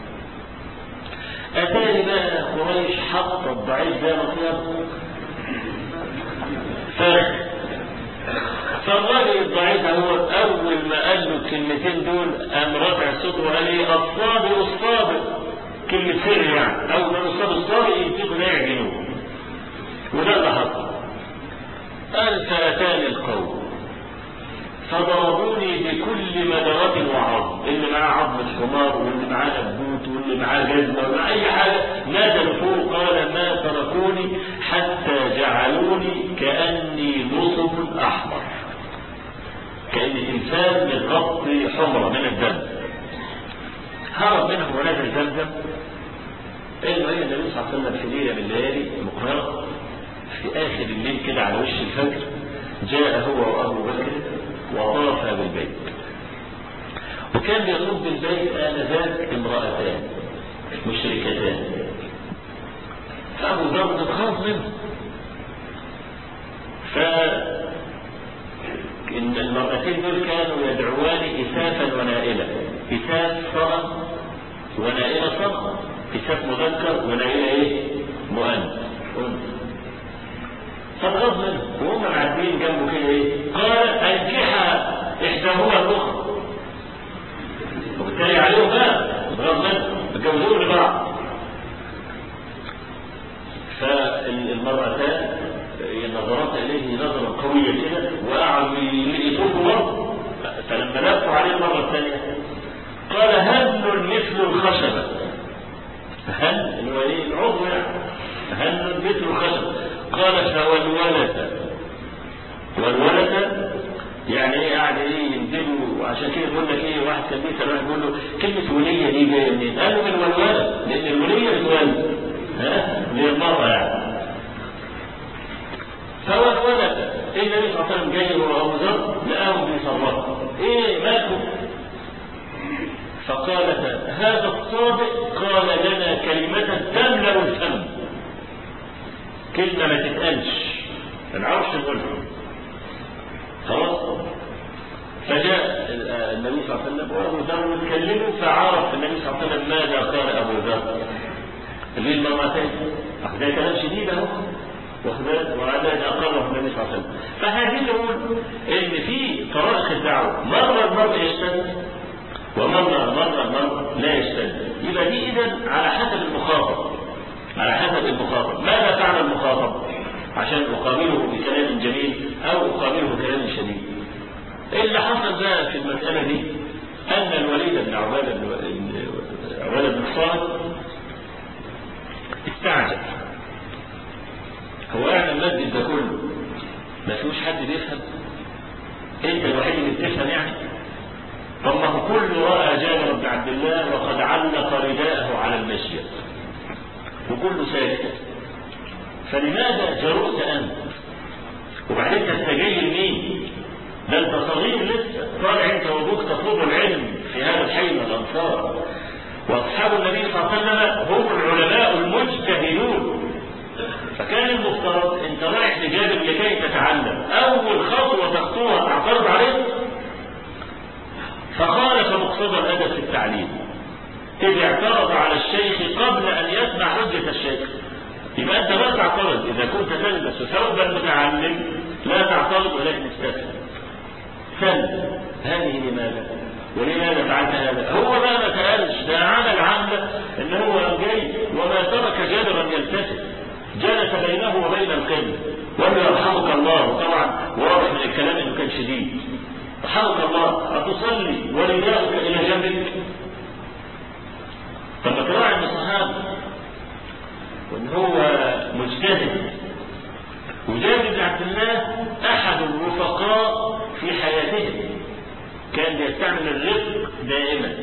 اتاني بقى قريش حط الضعيف ده مطيب فالراجل الضعيف هو اول ما قال له الكلمتين دول قام رافع صوته وقال ايه الصابر الصابر كلمة سر يعني اول ما الصابر الصابر يمسكوا ده يعجنوه وده اللي حصل قال فاتاني القوم فضربوني بكل مدرة وعظم اللي معاه عظمة حمار واللي معاه نبوت واللي معاه جزمة ولا أي حاجة نزلوا فوق قال ما تركوني حتى جعلوني كأني نصب أحمر كأن تمثال من خط حمرة من الدم هرب منهم ونزل زمزم المهم النبي صلى الله عليه وسلم في ليلة من الليالي مقررة في آخر الليل كده على وش الفجر جاء هو وأبو بكر وطاف بالبيت وكان يطوف بالبيت آنذاك امرأتان مشركتان فأبو ذر خاف منه ف إن المرأتين دول كانوا يدعوان إسافا ونائلة إساف صنم ونائلة صنم إساف مذكر ونائلة إيه؟ مؤنث فالغض منه وهم معديين جنبه كده ايه قال انكحها احداهما الاخرى وبالتالي عليهم بقى اتغاظ منه اتجوزوه لبعض فالمرأتان نظرات اليه نظرة قوية كده وقعدوا يطوفوا برضه فلما لفوا عليه المرة الثانية قال هل مثل الخشبة هل اللي هو ايه العضو يعني هل مثل الخشبة قال فوالولد والولد يعني ايه قاعد ايه ينزلوا وعشان كده بيقول لك ايه واحد كان بيسال واحد بيقول له كلمه وليه دي جايه منين؟ قال له من والولد لان الوليه بتولد ها من المراه يعني فوالولد ايه النبي صلى الله عليه وسلم جاي هو ابو ذر لقاهم بيصرفوا ايه مالكم؟ فقالت هذا الصادق قال لنا كلمة تملأ الفم كلمة ما تتقالش ما نعرفش نقولها خلاص فجاء النبي صلى الله عليه وسلم وابو ذر يتكلموا فعرف النبي صلى الله عليه وسلم ماذا قال ابو ذر في المرتين ده كلام شديد اهو وهذا اقره النبي صلى الله عليه وسلم فهذه نقول ان في طرائق الدعوه مره المرء يشتد ومره مره المرء لا يشتد يبقى دي اذا على حسب المخاطب على حسب المخاطب ماذا فعل المخاطب عشان أقابله بكلام جميل أو أقابله بكلام شديد اللي حصل بقى في المسألة دي أن الوليد بن عبادة بن عبادة بن الصامت استعجل هو قاعد المسجد ده كله ما فيهوش حد بيفهم انت الوحيد اللي بتفهم يعني طب ما هو كله راى جابر بن عبد الله وقد علق رداءه على المشية وكله ساكت فلماذا جرؤت انت وبعدين تستجيل مين ده انت صغير لسه طالع انت وابوك تطلب العلم في هذا الحي من الانصار واصحاب النبي صلى الله عليه وسلم هم العلماء المجتهدون فكان المفترض انت رايح لجابر لكي تتعلم اول خطوه تخطوها تعترض عليه فخالف مقتضى الادب في التعليم إذ اعترض على الشيخ قبل أن يسمع حجة الشيخ يبقى أنت لا تعترض إذا كنت تلبس ثوب المتعلم لا تعترض ولكن استسلم سل هذه لماذا؟ ولماذا فعلت هذا؟ هو ما ما سألش ده عمل عمله إن هو جاي وما ترك جابرا يلتفت جلس بينه وبين القبلة وقال له يرحمك الله طبعا واضح من الكلام انه كان شديد رحمك الله أتصلي ورداءك إلى جنبك فلما تراعي ان الصحابه وان هو مجتهد وجابر بن عبد الله رفقاء في حياتهم كان بيستعمل الرفق دائما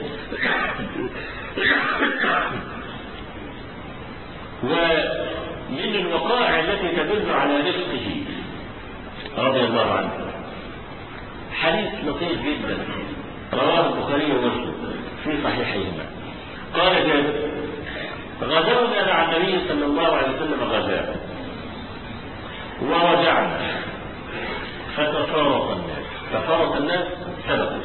ومن الوقائع التي تدل على رفقه رضي الله عنه حديث لطيف جدا رواه البخاري ومسلم في صحيحيهما قال جابر غزونا مع النبي صلى الله عليه وسلم غزاة ورجعنا فتفارق الناس تفارق الناس سبقوا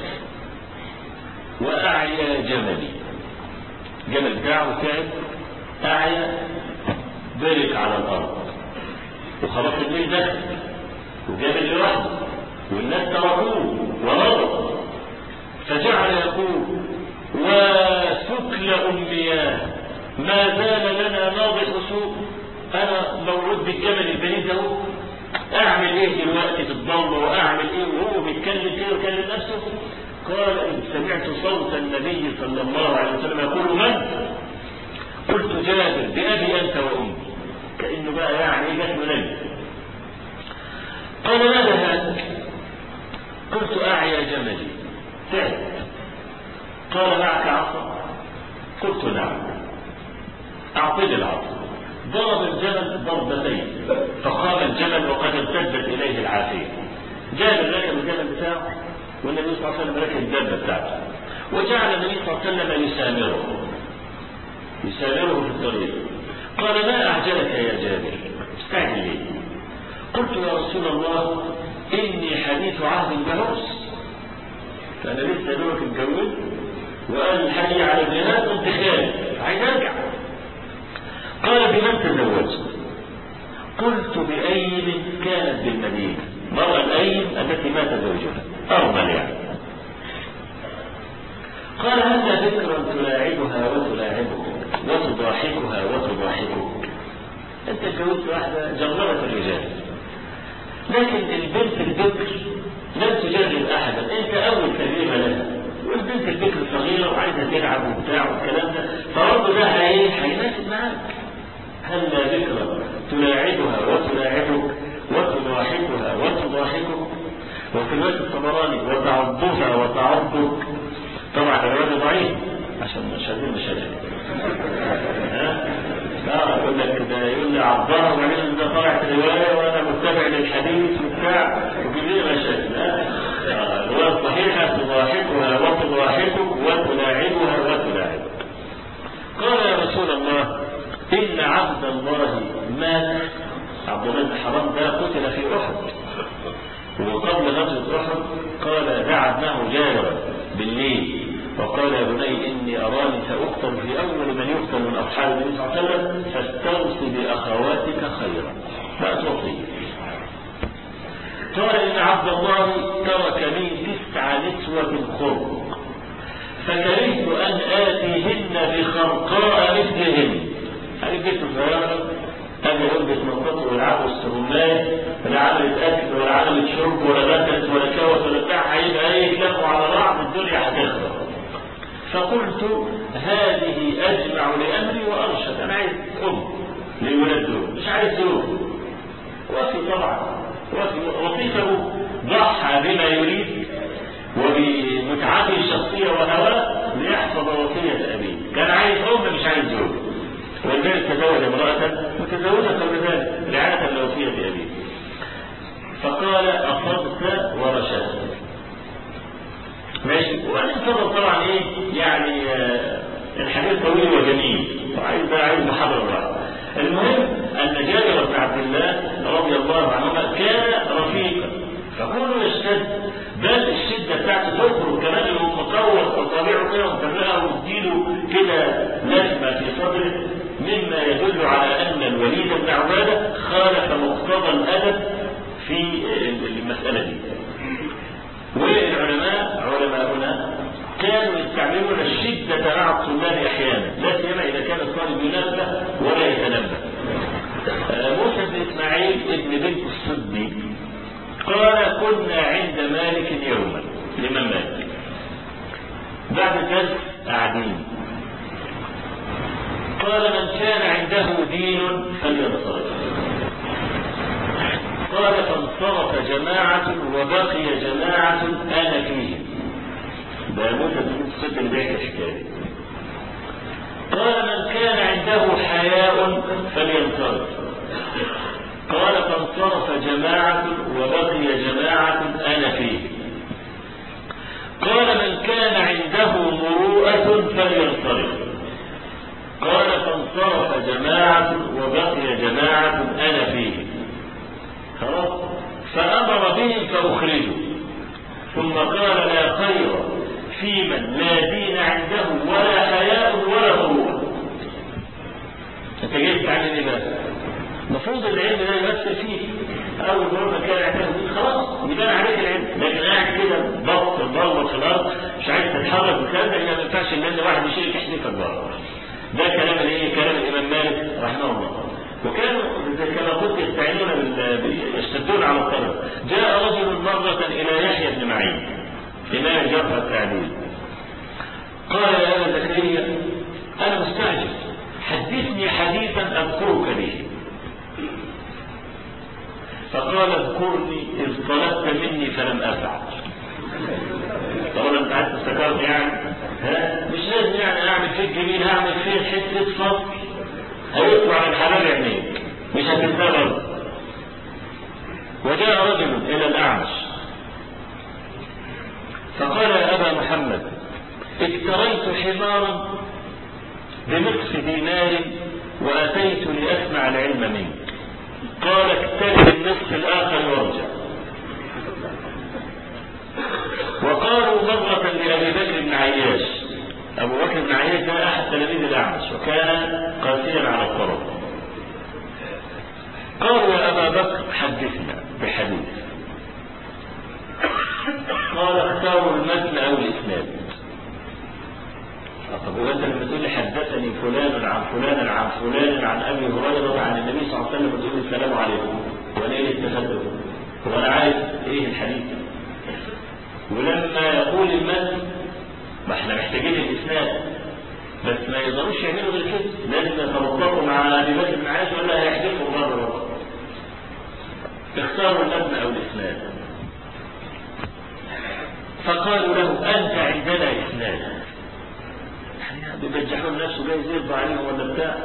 وأعيا جملي جمل بتاعه تعب أعيا برك على الأرض وخلاص الليل دخل وجاب لوحده والناس تركوه ورضوا فجعل يقول وسكل أمياه ما زال لنا ناضح سوء أنا موعود بالجمل البريد ده أعمل إيه دلوقتي في الضلمة وأعمل إيه وهو بيتكلم كده ويكلم نفسه قال إن سمعت صوت النبي صلى الله عليه وسلم يقول من؟ قلت جابر بأبي أنت وأمي كأنه بقى يعني جت مني قال ماذا هذا؟ قلت أعيا جملي تعب قال معك عصا قلت نعم أعطني العصا ضرب الجمل ضربتين فقام الجمل وقد امتدت إليه العافية جاب الركب الجمل بتاعه والنبي صلى الله عليه وسلم ركب الدابة بتاعته وجعل النبي صلى الله عليه وسلم يسامره يسامره في الطريق قال ما أعجلك يا جابر استعجل ليه قلت يا رسول الله إني حديث عهد بعرس فأنا لسه دوك اتجوزت وقال الحي على الجهاد وانت خالد عايز ارجع قال بمن تزوجت قلت بأيم كانت بالمدينة مرة الأيم التي مات زوجها أرمل يعني قال هل ذكرا تلاعبها وتلاعبك وتضاحكها وتضاحكك انت اتجوزت واحدة جربت الرجال لكن البنت البكر لم تجرب احدا انت اول تجربة لها والبنت البكر صغيرة وعايزة تلعب وبتاع والكلام ده فرد ده هي هيناسب معاك هل ذكرى تلاعبها وتلاعبك وتضاحكها وتضاحكك وفي الوقت الطبراني وتعضها وتعضك طبعا الرواية ضعيف عشان مش عايزين مشاكل ها اه يقول لك ده يقول لي عبدالله وبعدين ده طالع في روايه وانا متبع للحديث وبتاع ويجيب لي مشاكل ها الروايه الصحيحه تضاحكها وتضاحكك وتلاعبها وتلاعبك قال يا رسول الله ان عبد الله مات عبد الله بن حرام ده قتل في احد وقبل غزوه احد قال دعا ابنه جابر بالليل وقال يا بني إني أراني سأقتل في أول من يقتل من أصحاب النبي صلى الله عليه وسلم فاستوصي بأخواتك خيرا لا توصي قال إن عبد الله ترك لي تسع نسوة خرق فكرهت أن آتيهن بخرقاء مثلهن هذه بيت صغيرة أنا يقول بيتنططوا ويلعبوا السرمات ولا عملت أكل ولا عملت شرب ولا بكت ولا كوت ولا بتاع هيبقى إيه يتلقوا على بعض الدنيا هتخرب فقلت هذه أجمع لأمري وأرشد أنا عايز أم للولاد دول مش عايز زوج وفي طبعا وفي وصيفه ضحى بما يريد وبمتعته الشخصية وهواه ليحفظ وصية أبيه كان عايز أم مش عايز زوج ولذلك تزوج امرأة متزوجة قبل ذلك رعاية لوصية أبيه فقال أصبت ورشدت ماشي وبعدين فضل طبعا ايه يعني آه الحديث طويل وجميل وعايز ده عايز محاضره بقى المهم ان جابر بن عبد الله رضي الله عنهما كان رفيقا فكونه يشتد بل الشده بتاعته تخرج كمان اللي هو مقوس وطبيعه كده ومفرقه وتديله كده لازمه في صدره مما يدل على ان الوليد بن عباده خالف مقتضى الادب في المساله دي والعلماء علماؤنا كانوا يستعملون الشدة مع الطلاب أحيانا لا سيما إذا كان الطالب ينبه ولا يتنبه موسى بن إسماعيل ابن بنت الصدي قال كنا عند مالك يوما لمن مالك بعد الدرس قاعدين قال من كان عنده دين فلينصرف قال فانصرف جماعة وبقي جماعة أنا فيهم ده موسى بن الصدق اللي بيحكي الحكاية قال من كان عنده حياء فلينصرف قال فانصرف جماعة وبقي جماعة أنا فيه قال من كان عنده مروءة فلينصرف قال فانصرف جماعة وبقي جماعة أنا فيه خلاص فأمر بهم فأخرجوا ثم قال لا خير في من لا دين عنده ولا حياء ولا مروءة انت جاي تتعلم ايه بقى؟ المفروض العلم ده يمثل فيه اول مره كان عنده دين خلاص يبان عليك العلم لكن قاعد كده بط بلط في الارض مش عايز تتحرك والكلام ده ما ينفعش ان واحد يشيل يحدفك بره ده كلام الايه؟ كلام الامام مالك رحمه الله وكانوا كما قلت يستعينون يشتدون على الطلب جاء رجل مرة إلى يحيى بن معين إمام الجرح والتعديل قال يا أبا زكريا أنا مستعجل حدثني حديثا أذكرك به فقال اذكرني إذ طلبت مني فلم أفعل طبعا انت عايز تفتكرت يعني ها مش لازم يعني اعمل فيك جميل هعمل فيك حته فصل هيطلع من حلال عينيك مش هتنساه وجاء رجل الى الاعمش فقال يا ابا محمد اكتريت حمارا بنصف دينار واتيت لاسمع العلم منك قال اكتري النصف الاخر وارجع وقالوا مرة لأبي بكر بن عياش أبو بكر بن عياش ده أحد تلاميذ الأعمش وكان قاسيا على الطرف قالوا يا أبا بكر حدثنا بحديث قال اختاروا المتن أو الإسناد طب هو انت لما تقول لي حدثني فلان عن فلان عن فلان عن ابي هريره عن النبي صلى الله عليه وسلم وتقول لي السلام عليكم وانا ايه اللي استفدته؟ وانا عارف ايه الحديث؟ ولما يقول المتن ما احنا محتاجين الاسناد بس ما يقدروش يعملوا غير كده لازم يتوقفوا مع ابي بكر بن عايش ولا هيحدفوا مره مره اختاروا المتن او الاسناد فقالوا له انت عندنا اسناد يعني بيبجحون نفسه جاي يرضى عليهم ولا بتاع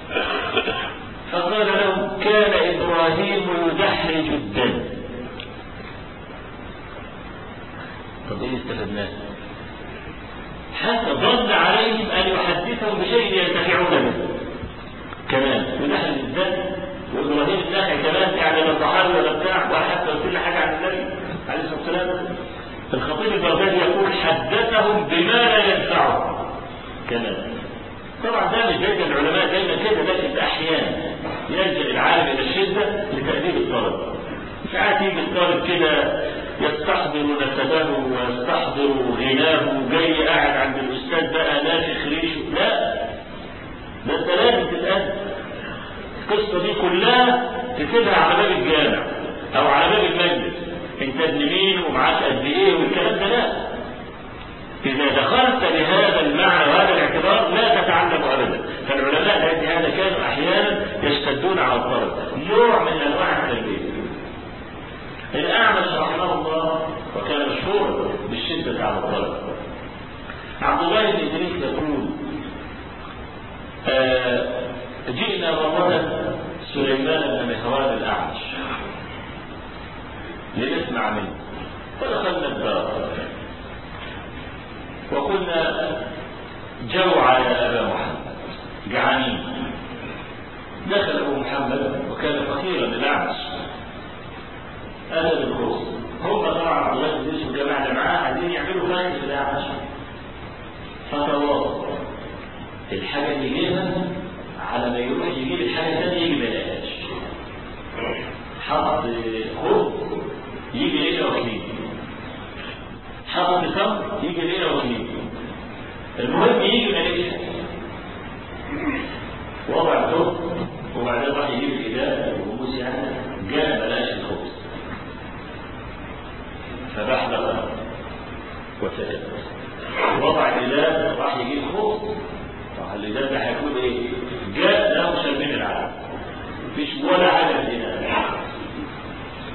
فقال لهم كان ابراهيم يدحرج الدم طب ايه استفدناه حتى ظن عليهم ان يحدثهم بشيء ينتفعون به كمان ونحن الذات وابراهيم الناحية كمان يعني لا صحابي ولا بتاع ولا حتى كل حاجة عن النبي عليه الصلاة والسلام الخطيب البغدادي يقول حدثهم بما لا ينفعهم كمان طبعا ده مش دايما العلماء دايما كده لكن احيانا يلجا العالم الى الشده لتاديب الطلب ساعات يجي الطالب كده يستحضر نسبه ويستحضر غناه وجاي قاعد عند الاستاذ بقى نافخ ريشه لا ده انت لازم تتأدب القصه دي كلها تسيبها على باب الجامع او على باب المجلس انت ابن مين ومعاك قد ايه والكلام ده لا اذا دخلت بهذا المعنى وهذا الاعتبار لا تتعلم ابدا فالعلماء لان هذا كانوا احيانا يشتدون على الطلب نوع من انواع التربيه الأعمش رحمه الله وكان مشهورا بالشدة على الطلب عبد الله بن إدريس يقول آه جئنا مرة سليمان بن مهران الأعمش لنسمع منه فدخلنا الدار وقلنا جوع يا أبا محمد جعانين دخل أبو محمد وكان فقيرا الأعمش هذا بالخوف هم طبعا عبد الله بن يوسف والجماعه اللي معاه عايزين يعملوا فايده في الاعمش فتواصل الحاجه اللي يجيبها على ما يروح يجيب الحاجه الثانيه يجي ما يلاقيهاش حط خبز يجي ليله وكيل حط تمر يجي ليله وكيل المهم يجي ما يلاقيش وضع الخبز وبعدين راح يجيب الإداء والرموز يعني جاء بلاش الخبز فبحلق وسكت وضع الإله راح يجيب خبز راح الإله ده هيكون إيه؟ جاء له شربين العالم مفيش ولا حاجة في الإله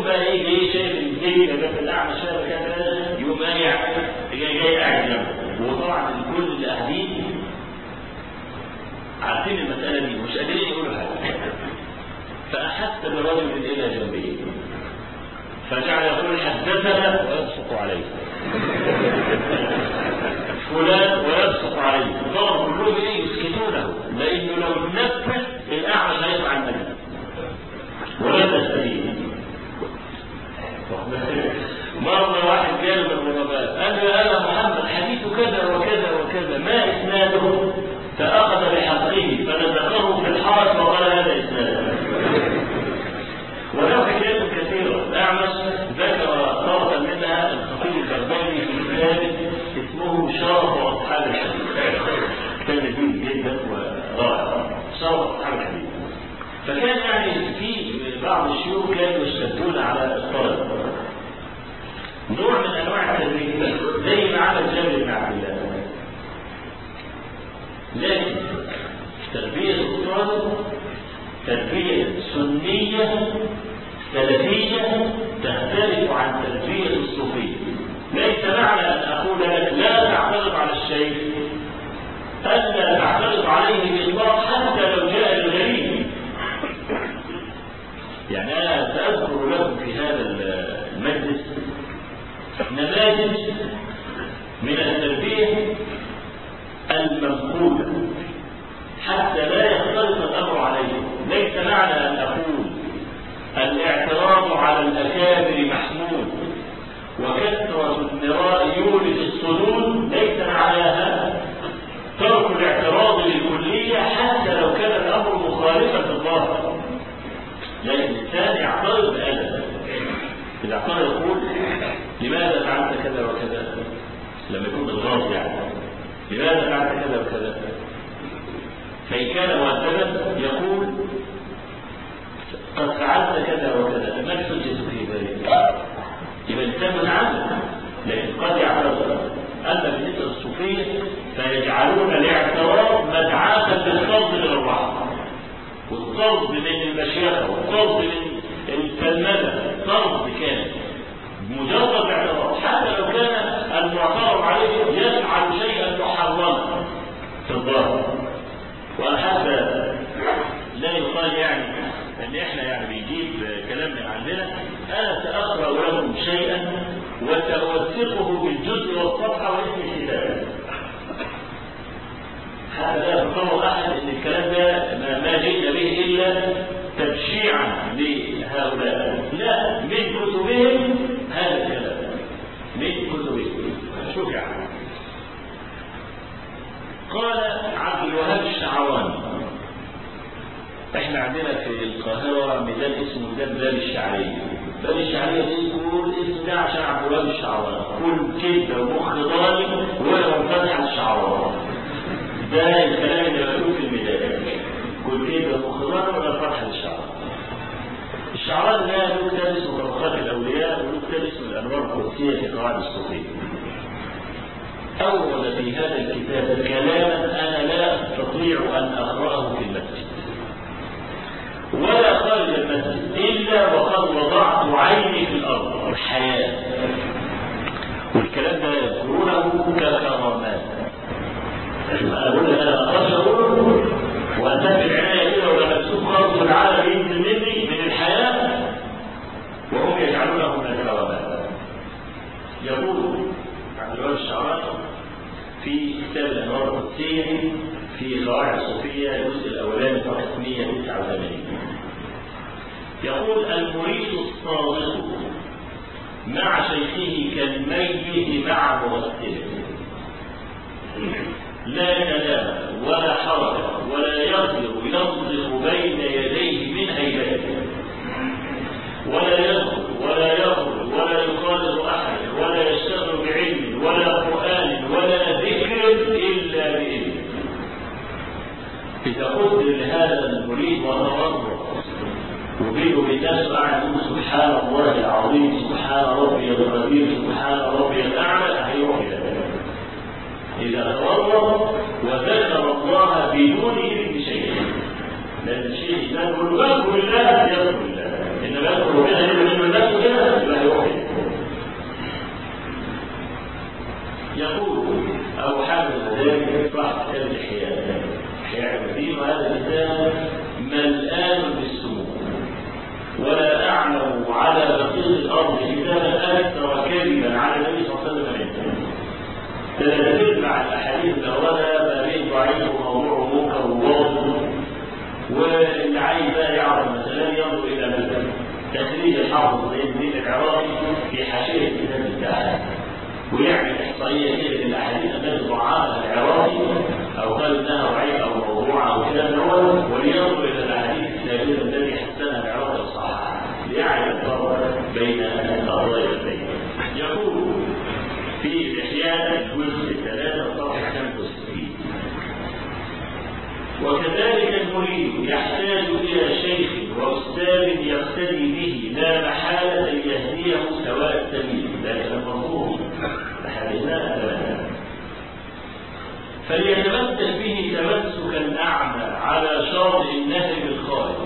يوم بقى ايه جاي شايف الجيل ده في الاعمى شايف كده يقوم جاي جاي جاي قاعد جنبه وطبعا الكل اللي قاعدين عارفين المساله دي مش قادرين يقولوا حاجه فاحس برجل الى جنبه فجعل يقول حدثنا ويبصق عليه فلان ويبصق عليه ضرب كلهم ايه يسكتونه لانه لو نفذ الاعمى هيطلع النبي ولا تستفيد مرة واحد جاء من الغرباء قال له أنا محمد حديث كذا وكذا وكذا ما إسناده فأخذ بحقه فنزقه في الحرس وقال هذا إسناده وله حكايات كثيرة الأعمش ذكر طرفا منها الخطيب البغدادي في كتاب اسمه شرف أصحاب الحديث كتاب جميل جدا ورائع شرف أصحاب الحديث فكان يعني في بعض الشيوخ كانوا يشتدون على الطالب نوع من انواع التدريب زي ما عمل جابر بن عبد الله لكن تربية الطالب تربية سنية سلفية تختلف عن تربية الصوفية ليس معنى أن أقول لك لا تعترض على الشيخ ألا تعترض عليه بإطلاق حتى لو جاء الغريب يعني أنا سأذكر لكم في هذا المجلس نماذج من التربية المنقولة حتى لا يختلط الأمر عليه ليس معنى أن أقول الاعتراض على الأكابر محمود وكثرة المراء يولد الصدود ليس معناها ترك الاعتراض للكلية حتى لو كان الأمر مخالفا للظاهر لكن الإنسان يعترض بأدب إذا اعترض يقول لماذا فعلت كذا وكذا لما يكون بالغلط يعني لماذا فعلت كذا وكذا فإن كان مؤدبا يقول قد فعلت كذا وكذا ما الحجة في ذلك يبقى الإنسان متعلم لكن قد يعترض أما بالنسبة للصوفية فيجعلون الاعتراض مدعاة للطرد من الرحمة والطرد من المشيخة والطرد من الفلمدة طرد كامل مجرد اعتراض حتى لو كان المعترض عليه يفعل شيئا محرما في الظاهر وحتى لا يقال يعني ان احنا يعني بيجيب كلام من عندنا انا ساقرا لكم شيئا وساوثقه بالجزء والصفحه واسم الكتاب حتى لا يتصور احد ان الكلام ده ما جئنا به الا تبشيعا لهؤلاء لا من كتبهم هذا الكلام من كتبهم شوف يعني قال عبد الوهاب الشعراني احنا عندنا في القاهرة ميدان اسمه ميدان بلال الشعرية بلال الشعرية دي يقول اسم ده عشان عبد الوهاب الشعراني كل كده ومخ ضالي ولا منفتح الشعراني ده الكلام اللي مكتوب في الميدان كل كده ومخ ضالي ولا منفتح الشعراني الشعراني ده له كتاب اسمه طبقات الاولياء وله كتاب اسمه الانوار القدسية في قواعد الصوفية أورد في هذا الكتاب كلاما أنا لا أستطيع أن أقرأه في المسجد ولا خارج المسجد إلا وقد وضعت عيني في الأرض الحياة والكلام ده يذكرونه ككرامات أنا أقول لك أنا أقدرش أقوله وأنتهي العناية كده ولا مكتوب خالص في العالم ينزل مني من الحياة وهم يجعلونه من الكرامات يقول عبد الوهاب الشعراني في كتاب الانوار القدسيه في قواعد الصوفيه الجزء الاولاني صفحه 189 يقول المريد الصادق مع شيخه كالميت مع مغسله لا كلام ولا حركه ولا يقدر ينطق بين يديه من هيبته ولا يدخل ولا يخرج ولا يخالط احد ولا يشتغل بعلم ولا قران ولا ذكر الا باذنه اذا قلت لهذا المريد وتفضل وبينه بالناس قاعد يقول سبحان الله العظيم سبحان ربي القدير سبحان ربي الاعلى هيروح الى اذا تورط وذكر الله بدون اذن شيء لان الشيء لا يقول له اذكر الله يذكر الله انما يذكر الله منه الناس وذلك صاحب كتاب الإحياء إحياء المدين وهذا الكتاب ملآن بالسموم ولا أعلم على بقية الأرض كتابا أكثر كذبا على النبي صلى الله عليه وسلم منه تتبع الأحاديث الأولى ما بين ضعيف وموضوع ومنكر وواضح واللي عايز بقى يعرف مثلا ينظر إلى تخريج الحافظ زي الدين العراقي في حاشية الكتاب بتاعه ويعمل إحصائية كده للأحاديث التي ضعفها العراقي أو قال إنها ضعيفة أو موضوعة أو كلام الأول ولينظر إلى الأحاديث الثابتة التي حسنها العراقي وصححها ليعرف الفرق بين القضايا البين يقول في إحياء الجزء الثلاثة صفحة 65 وكذلك المريد يحتاج إلى شيخ وأستاذ يقتدي به لا محالة أن يهديه سواء السبيل ذلك المفروض لحدنا فليتمسك به تمسكا أعمى على شاطئ النهر الخالد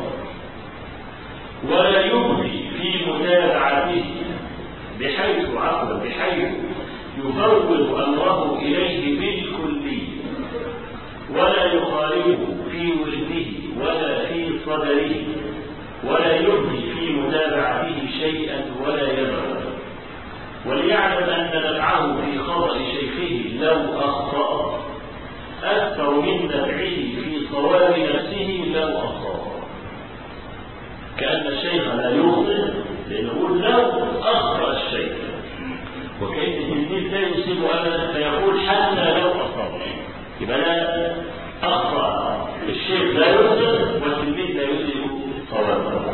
ولا يبدي في متابعته بحيث عقل بحيث يفوض أمره إليه بالكلية ولا يخالفه في ورده ولا في صدره ولا يبدي في متابعته شيئا ولا يدعو وليعلم أن نفعه في خطأ شيخه لو أخطأ أكثر من نفعه في صواب نفسه لو أخطأ كأن الشيخ لا يخطئ لأنه لو أخطأ الشيخ وكأن التلميذ لا يصيب أبدا فيقول حتى لو أصاب يبقى لا أخطأ الشيخ لا يخطئ والتلميذ لا يصيب صوابا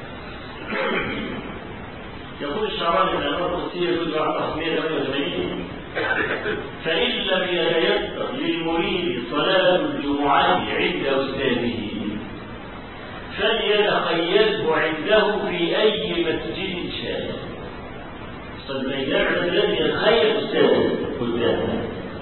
يقول الشعراني في الأمر القدسية جزء 188 فإن لم يتيسر للمريد صلاة الجمعة عند أستاذه فليتخيله عنده في أي مسجد شاء فالميدان الذي يتخيل أستاذه قدامه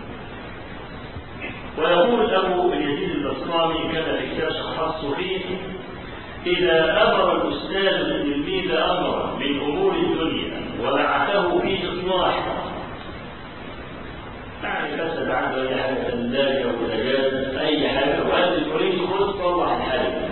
ويقول أبو يزيد البسطامي كما في كتاب شخص فيه إذا أمر الأستاذ التلميذ أمرا من أمور الدنيا وبعثه في إصلاحها يعني فسد عنده أي حاجة ثلاجة أو بوتاجاز أي حاجة وقال المريد خذ صلح الحاجة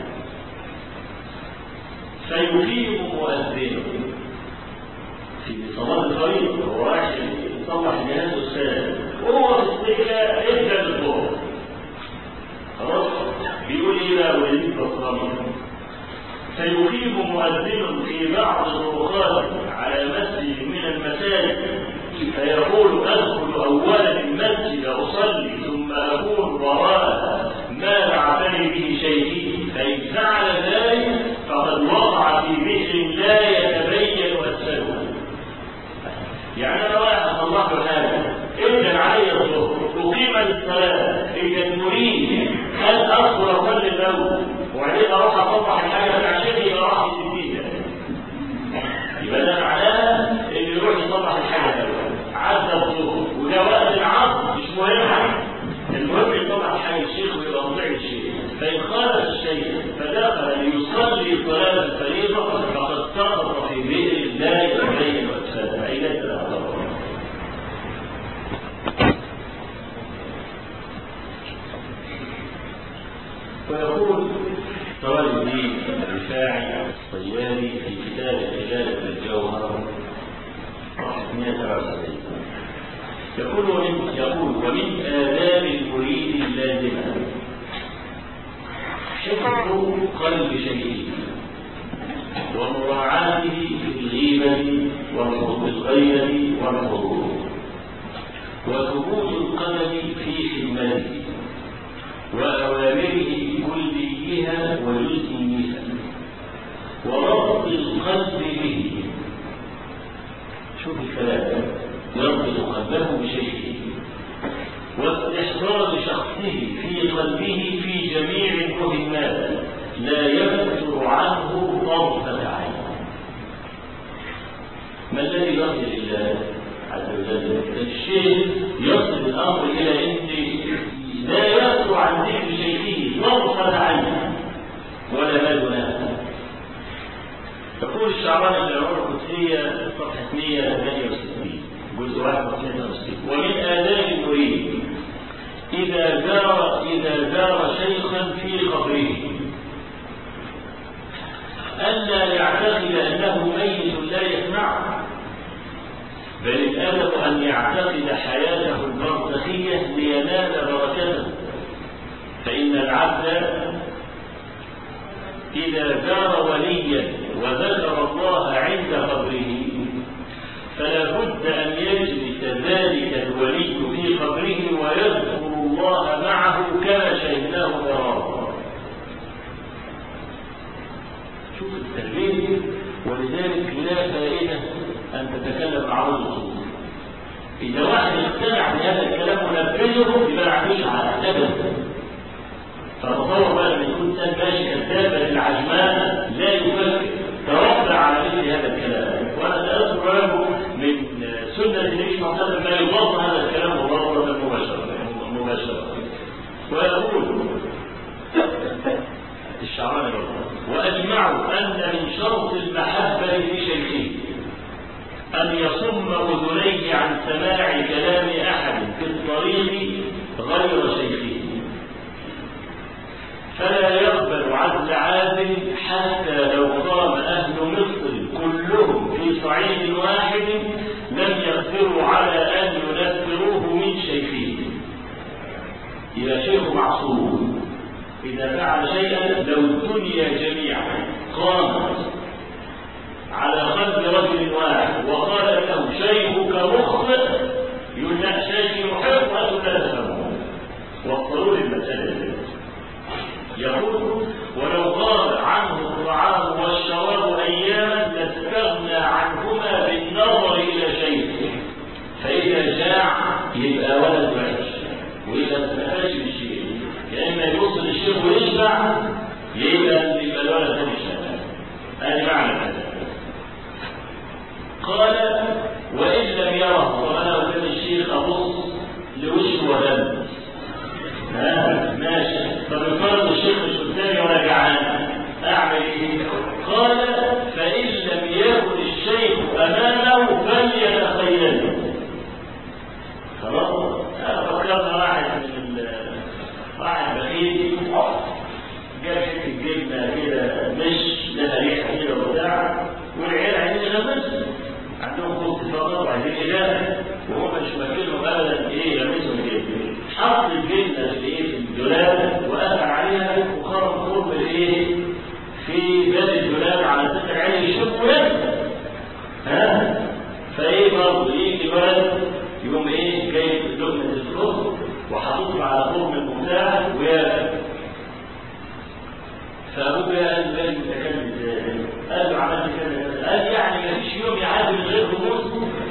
فيفيد مؤذنه في صلاة الفريضة هو رايح يصلح جهاز أستاذ وهو في السكة ابدأ بالظهر خلاص بيقول إيه بقى وليد بصرامي فيقيم مؤذن في بعض الطرقات على مسجد من المساجد فيقول ادخل اولا المسجد اصلي ثم اكون وراء ما بعثني به شيخي فان فعل ذلك فقد وقع في بئر لا يتبين اسفله يعني انا رايح اصلح له حاجه اذن علي الظهر اقيم الصلاه اذا نريد هل ادخل اصلي الاول وبعدين اروح اصلح الحاجه بتاع شيخي يبقى راح يسديها يبقى ده معناه ان يروح يصلح الحاجه الاول عدى الظهر وده وقت العصر مش مهم المهم يصلح حاجه الشيخ ويبقى مطيع الشيخ فان خالف الشيخ فدخل ليصلي صلاه الفريضه فقد سقط في بئر لا يتبين واسفله فاين ليس له ضرر ويقول سواء الدين الرفاعي الصياري في كتاب خلالة الجوهر صفحة 173 يقول ومن يقول ومن آداب المريد اللازمة حفظ قلب شيئه ومراعاته في الغيبة والغيبة والحضور وثبوت القدم في خدمته وأوامره كليها وجزئيها وربط القلب به شوف الكلام يربط قلبه بشيء واستحضار شخصه في قلبه في جميع المهمات لا يفتر عنه طرفة عين ما الذي يرضي لله عز وجل الشيء يصل الامر الى ان لا يصل عن ذكر شيخه طرفة عين ولا ما دونها يقول الشعراني في العمر القدسية صفحة 168 جزء 1 62 ومن آداب المريد إذا زار إذا زار شيخا في قبره ألا يعتقد أنه ميت لا يسمعه بل الأدب أن يعتقد حياته البرزخية لينال بركته فإن العبد إذا زار وليا وذكر الله عند قبره فلا بد أن يجلس ذلك الولي في قبره ويذكر الله معه كما شهدناه مرارا شوف التربية ولذلك لا فائدة أن تتكلم عن الأصول إذا واحد اقتنع بهذا الكلام ونفذه يبقى عايش على أدب فتصور بقى لما يكون انسان ماشي كذابا العجمان لا يفكر تربى على مثل هذا الكلام وانا ساذكر له من سنه النبي صلى الله عليه وسلم ما يضاد هذا الكلام مضادة مباشره مباشره ويقول الشعراني واجمعوا ان من شرط المحبه لشيخه ان يصم اذنيه عن سماع كلام احد في الطريق غير شيخه فلا يقبل عدل عادل حتى لو قام أهل مصر كلهم في صعيد واحد لم يقدروا على أن ينفروه من شيخه إذا شيخ معصوم إذا فعل شيئا لو الدنيا جميعا قامت على قلب رجل واحد وقال له شيخك مخطئ يقول لا شيخي محب وأنتم لا تفهمون وصلوا للمسألة يقول ولو غاب عنه الطعام والشراب اياما لاستغنى عنهما بالنظر الى شيء فاذا جاع يبقى ولد وحش واذا ما استفادش بالشيء يا اما يوصل الشيخ ويشبع يبقى يبقى الولد ده مش هذا معنى هذا قال وان لم يره فانا قدام الشيخ ابص لوشه ودم ها ماشي طب يفرض الشيخ مش قدامي وانا جعان اعمل ايه؟ قال فان لم يكن الشيخ امامه فليتخيله خلاص فكرنا واحد من واحد بخيل جاب حته جبنه كده مش لها ريحه كده وبتاع والعيال عايزين يغمسوا عندهم خوف فقط وعايزين اجابه وهم مش ماكلهم ابدا ايه يغمسوا الجبنه حط الجبنه في ايه في الدولاب وقفل عليها وخرج قرب الايه في باب الدولاب على ذكر عين يشوف ويبدا ها فايه برضه يجي الولد يقوم ايه جايب لقمه الفلوس وحاططها على قرب المفتاح وياكل فابوه قال له متكلم ازاي؟ قال له عملت كذا قال يعني ما فيش يوم يعدي من غير رموز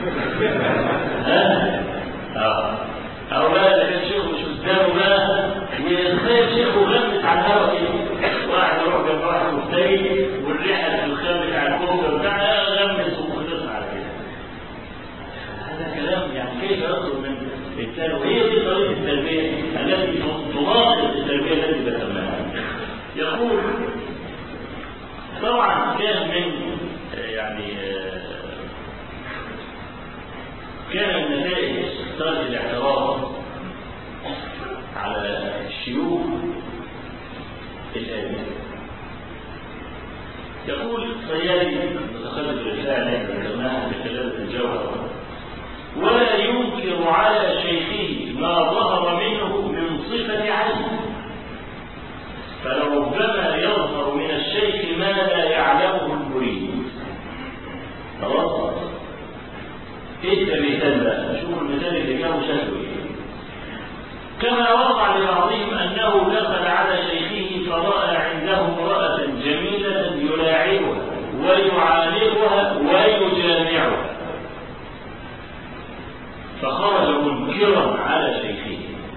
ها؟ اه او بقى ده كان شيخه مش قدامه بقى يتخيل شيخه غمس على الهواء كده واحد يروح جنب واحد مفتري والريحه الخام بتاع الكوكب بتاع غمس وخلص على كده هذا كلام يعني كيف يصدر من الانسان وهي دي طريقه التربيه التي تناقض التربيه التي ذكرناها يقول طبعا كان من يعني كان من نتائج استخراج الاعتراض على الشيوخ الآن يقول الصيادي متخلف الرسالة ذكرناها في خلال الجوهر ولا ينكر على شيخه ما ظهر منه من صفة عين فلربما يظهر من الشيخ ما لا يعلمه المريد خلاص ايه المثال بقى شوف المثال اللي جابه شكله كما وقع لبعضهم انه دخل على شيخه فراى عنده امراه جميله يلاعبها ويعانقها ويجامعها فخرج منكرا على شيخه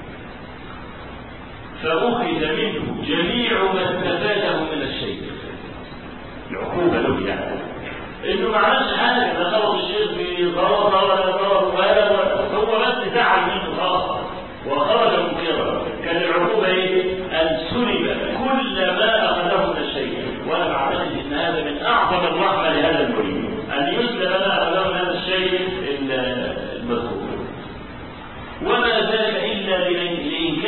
فأخذ منه جميع ما استفاده من الشيخ العقوبة له يعني انه ما عملش حاجة لا ضرب الشيخ بضرب ولا ضرب ولا هو بس زعل منه خلاص وخرج منكرا كان العقوبة ايه؟ ان سلب كل ما اخذه من الشيخ وانا بعتقد ان هذا من اعظم الرحمة لهذا المريد ان يسلب ما اخذه من هذا الشيء المذكور وما ذاك الا لانكار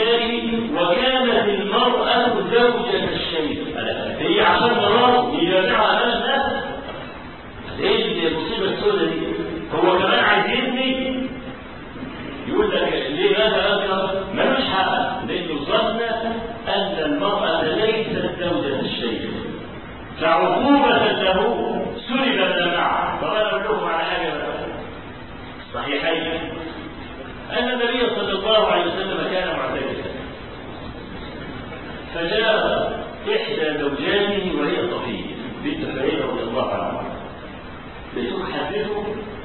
يلبسه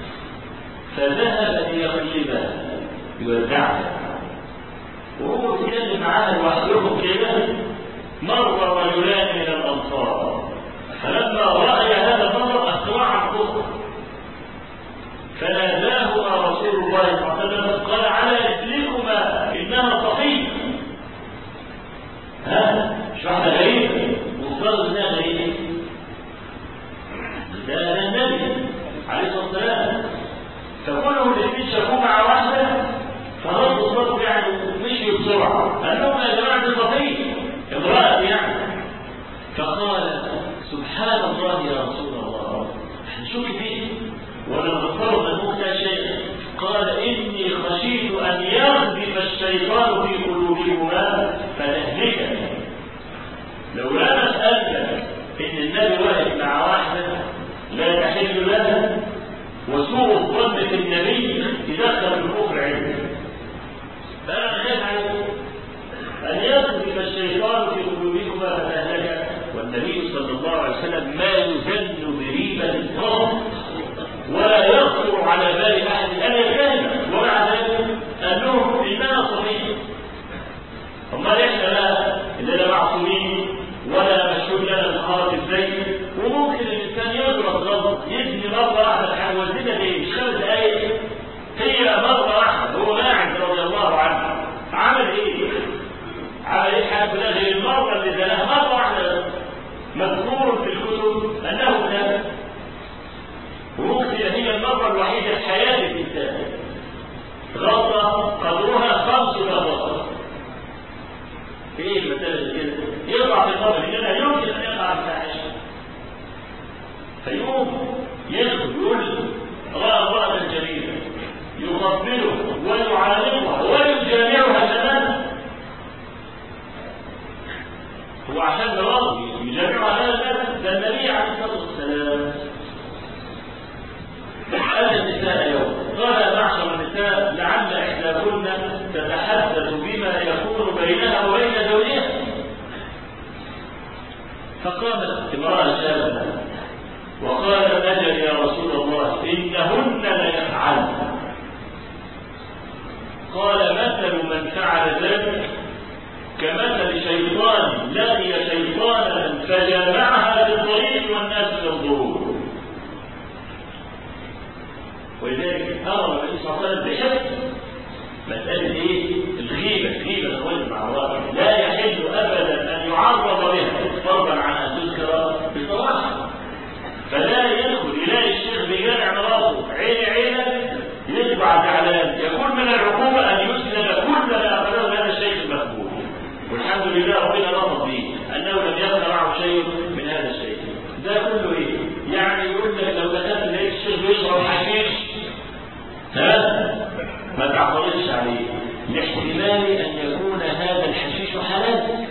فذهب ليقلبها يودعها وهو بيتكلم معاها لوحدهم كده مر رجلان من الانصار فلما راى هذا المنظر اسرع عن خطه فناداهما رسول الله صلى الله عليه وسلم قال على رجلكما انها صفيه ها مش واحده غريبه مفترض انها غريبه ده ده النبي عليه الصلاه والسلام فكلهم الاثنين شافوه مع واحده فردوا صوته يعني مشي بسرعه قال لهم يا جماعه دي صفيه امراه يعني فقال سبحان الله يا رسول الله هنشوف فيه ولا نفترض ان اختها شيء قال اني خشيت ان يغذف الشيطان في قلوبهما فنهلك لو لا نسالك ان النبي واقف مع واحده لا تحل لها وسوء الظن في النبي يدخل الكفر عنده فانا خايف عليكم ان يغذف الشيطان في قلوبكما فتهلك والنبي صلى الله عليه وسلم ما يزن بريبه الفرد ولا يخطر على بال احد ان يتكلم ومع ذلك قال لهم انها صفيه امال احنا بقى اللي لا معصومين ولا مشهود لنا الخاطب زي وممكن الانسان يضرب غلط يبني مره واحده حاجه والدنيا ليه مش خمس دقايق هي مره واحده هو قاعد رضي الله عنه عمل ايه؟ عمل ايه حاجه كلها غير المره اللي زناها مره واحده مذكور في الكتب انه كان وممكن هي المرة الوحيدة في حياة الإنسان غلطة قدرها خمس غلطات ايه المسألة كده؟ يقع في قبر لأنها يمكن أن يقع الفاحشة فيقوم يدخل يقول رأى امرأة جميلة يقبله ويعانقها ويجامعها كمان هو عشان راضي يجامعها هذا ده النبي عليه الصلاة والسلام أتى النساء يوم قال معشر النساء لعل إحداكن تتحدث بما يكون بينها وبين زوجها فقامت امرأة شابة وقالت أجل يا رسول الله إنهن ليفعلن قال مثل من فعل ذلك كمثل شيطان لقي شيطانا فجامعها في الطريق والناس ينظرون ولذلك امر النبي صلى الله عليه وسلم بحفظ مساله ايه؟ الغيبه، الغيبه الرجل مع الله لا يحل ابدا ان يعرض بها فضلا عن ان تذكر بصراحه فلا يدخل يلاقي الشيخ بيجامع مراته عيني عينك يتبع زعلان يكون من العقوبه ان يسلم كل ما اخذه هذا الشيخ المقبول والحمد لله ربنا رفض به انه لم يبقى معه شيء من هذا الشيء ده كله ايه؟ يعني يقول لك لو دخلت لقيت الشيخ بيشرب حشيش ها ما تعترضش عليه لاحتمال ان يكون هذا الحشيش حلال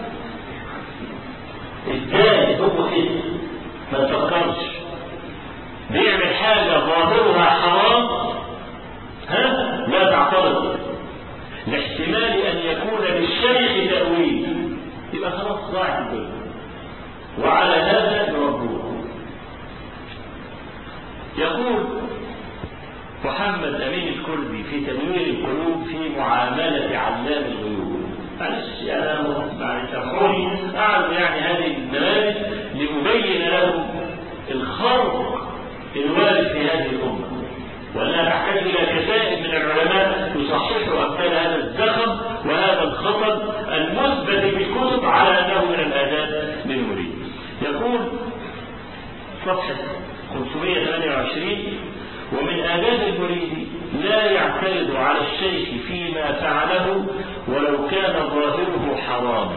ازاي هو كده ما تفكرش بيعمل حاجة ظاهرها حرام ها لا تعترض لاحتمال ان يكون للشيخ تأويل يبقى خلاص ضاعت الدنيا وعلى هذا يربوه يقول محمد أمين الكردي في تنوير القلوب في معاملة علام الغيوب معلش أنا يعني سامحوني أعرض يعني هذه النماذج لأبين لهم الخرق الوارد في هذه الأمة وأنها تحتاج إلى كتائب من العلماء يصححوا أمثال هذا الزخم وهذا الخطر المثبت في الكتب على أنه من الآداب للمريد يقول صفحة 528 ومن آداب المريد لا يعترض على الشيخ فيما فعله ولو كان ظاهره حراما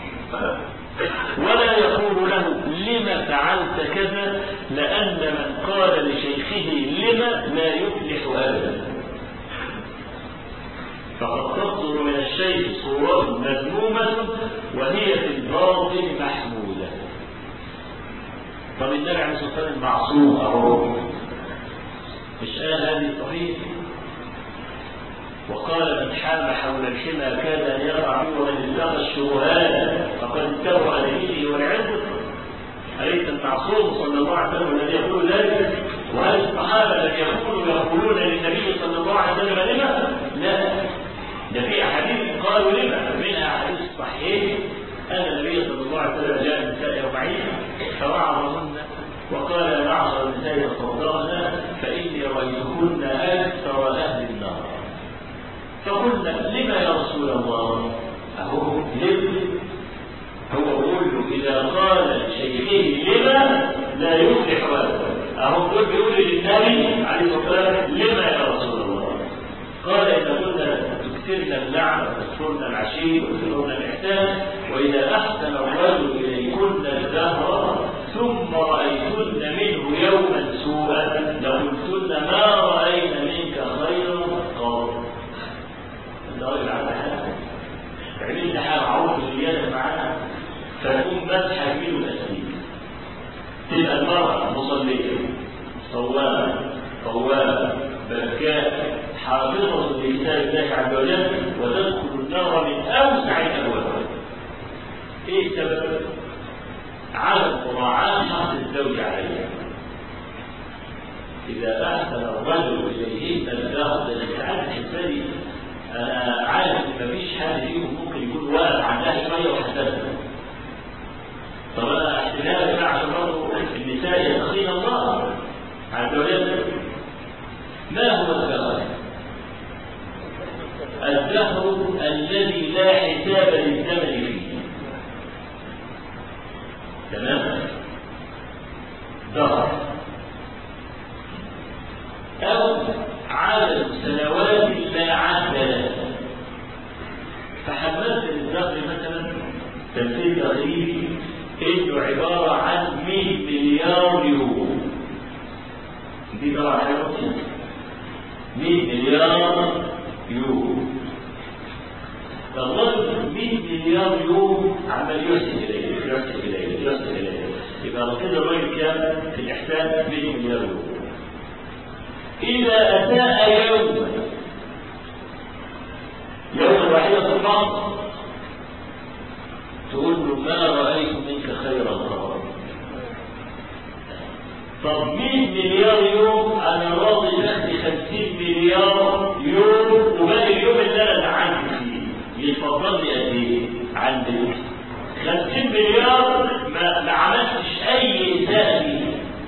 ولا يقول له لم فعلت كذا لأن من قال لشيخه لم لا يفلح أبدا فقد تصدر من الشيخ صورات مذمومة وهي في الباطن محمودة طب النبي عليه الصلاة والسلام معصوم أهو مش قال هذه صحيح وقال من حام حول الحمى كاد ان يقع فيه ومن اتقى الشبهات فقد اتبع لدينه ولعرضه أليس المعصوم صلى الله عليه وسلم الذي يقول ذلك وهل الصحابة لم يكونوا يقولون للنبي صلى الله عليه وسلم لما؟ لا ده في أحاديث قالوا لما منها أحاديث الصحيح أن النبي صلى الله عليه وسلم جاء النساء يومئذ فوعظهن وقال يا معشر النساء تصدقن فإني رأيتكن أكثر أهل النار فقلنا لما يا رسول الله أهو لم هو يقول له إذا قال لشيخه لما لا يفلح أبدا أهو دول بيقول للنبي عليه الصلاة والسلام لما يا رسول الله قال إن كنا تكثرن اللعن وتكفرن العشير وتكفرن الإحسان وإذا أحسن الرجل إليكن الدهر ثم رأيتن منه يوما سوءا لقلتن ما رأينا منك خيرا قال الراجل على حاله عملنا حاجة معروف زيادة معانا فتكون مسحة كيلو الأسليم تبقى المرأة مصلية صوامة قوامة بكاء حافظة لكتاب الله عز وجل وتدخل النار من أوسع الأبواب إيه السبب؟ عدم مراعاة حق الزوج عليها إذا أحسن الرجل إليه الدهر ده ساعات الحسابي أنا عارف إن مفيش حد فيهم ممكن يكون واقف عندها شوية وحسبها طب أنا احتمال كده عشان برضه النساء يتقين الله عز وجل ما هو الدهر؟ الدهر الذي لا حساب للزمن فيه تمام دهر أو عدد سنوات لا عد لها فحملت الدهر مثلا تمثيل تقريبي انه عبارة عن 100 مليار يورو دي طبعا حاجة بسيطة 100 مليار يورو الرجل 100 مليار يورو عمال يحسن اليه يحسن اليه يحسن اليه يبقى كده الراجل كام في الاحسان 100 مليار يورو إذا أساء يوما يوم واحدة فقط تقول له ما رأيت منك خيرا قط طب 100 مليار يوم أنا راضي تاخدي 50 مليار يوم وباقي اليوم اللي أنا زعلت فيه يتفضل لي قد إيه؟ عندك 50 مليار ما, ما عملتش أي إساءة فيه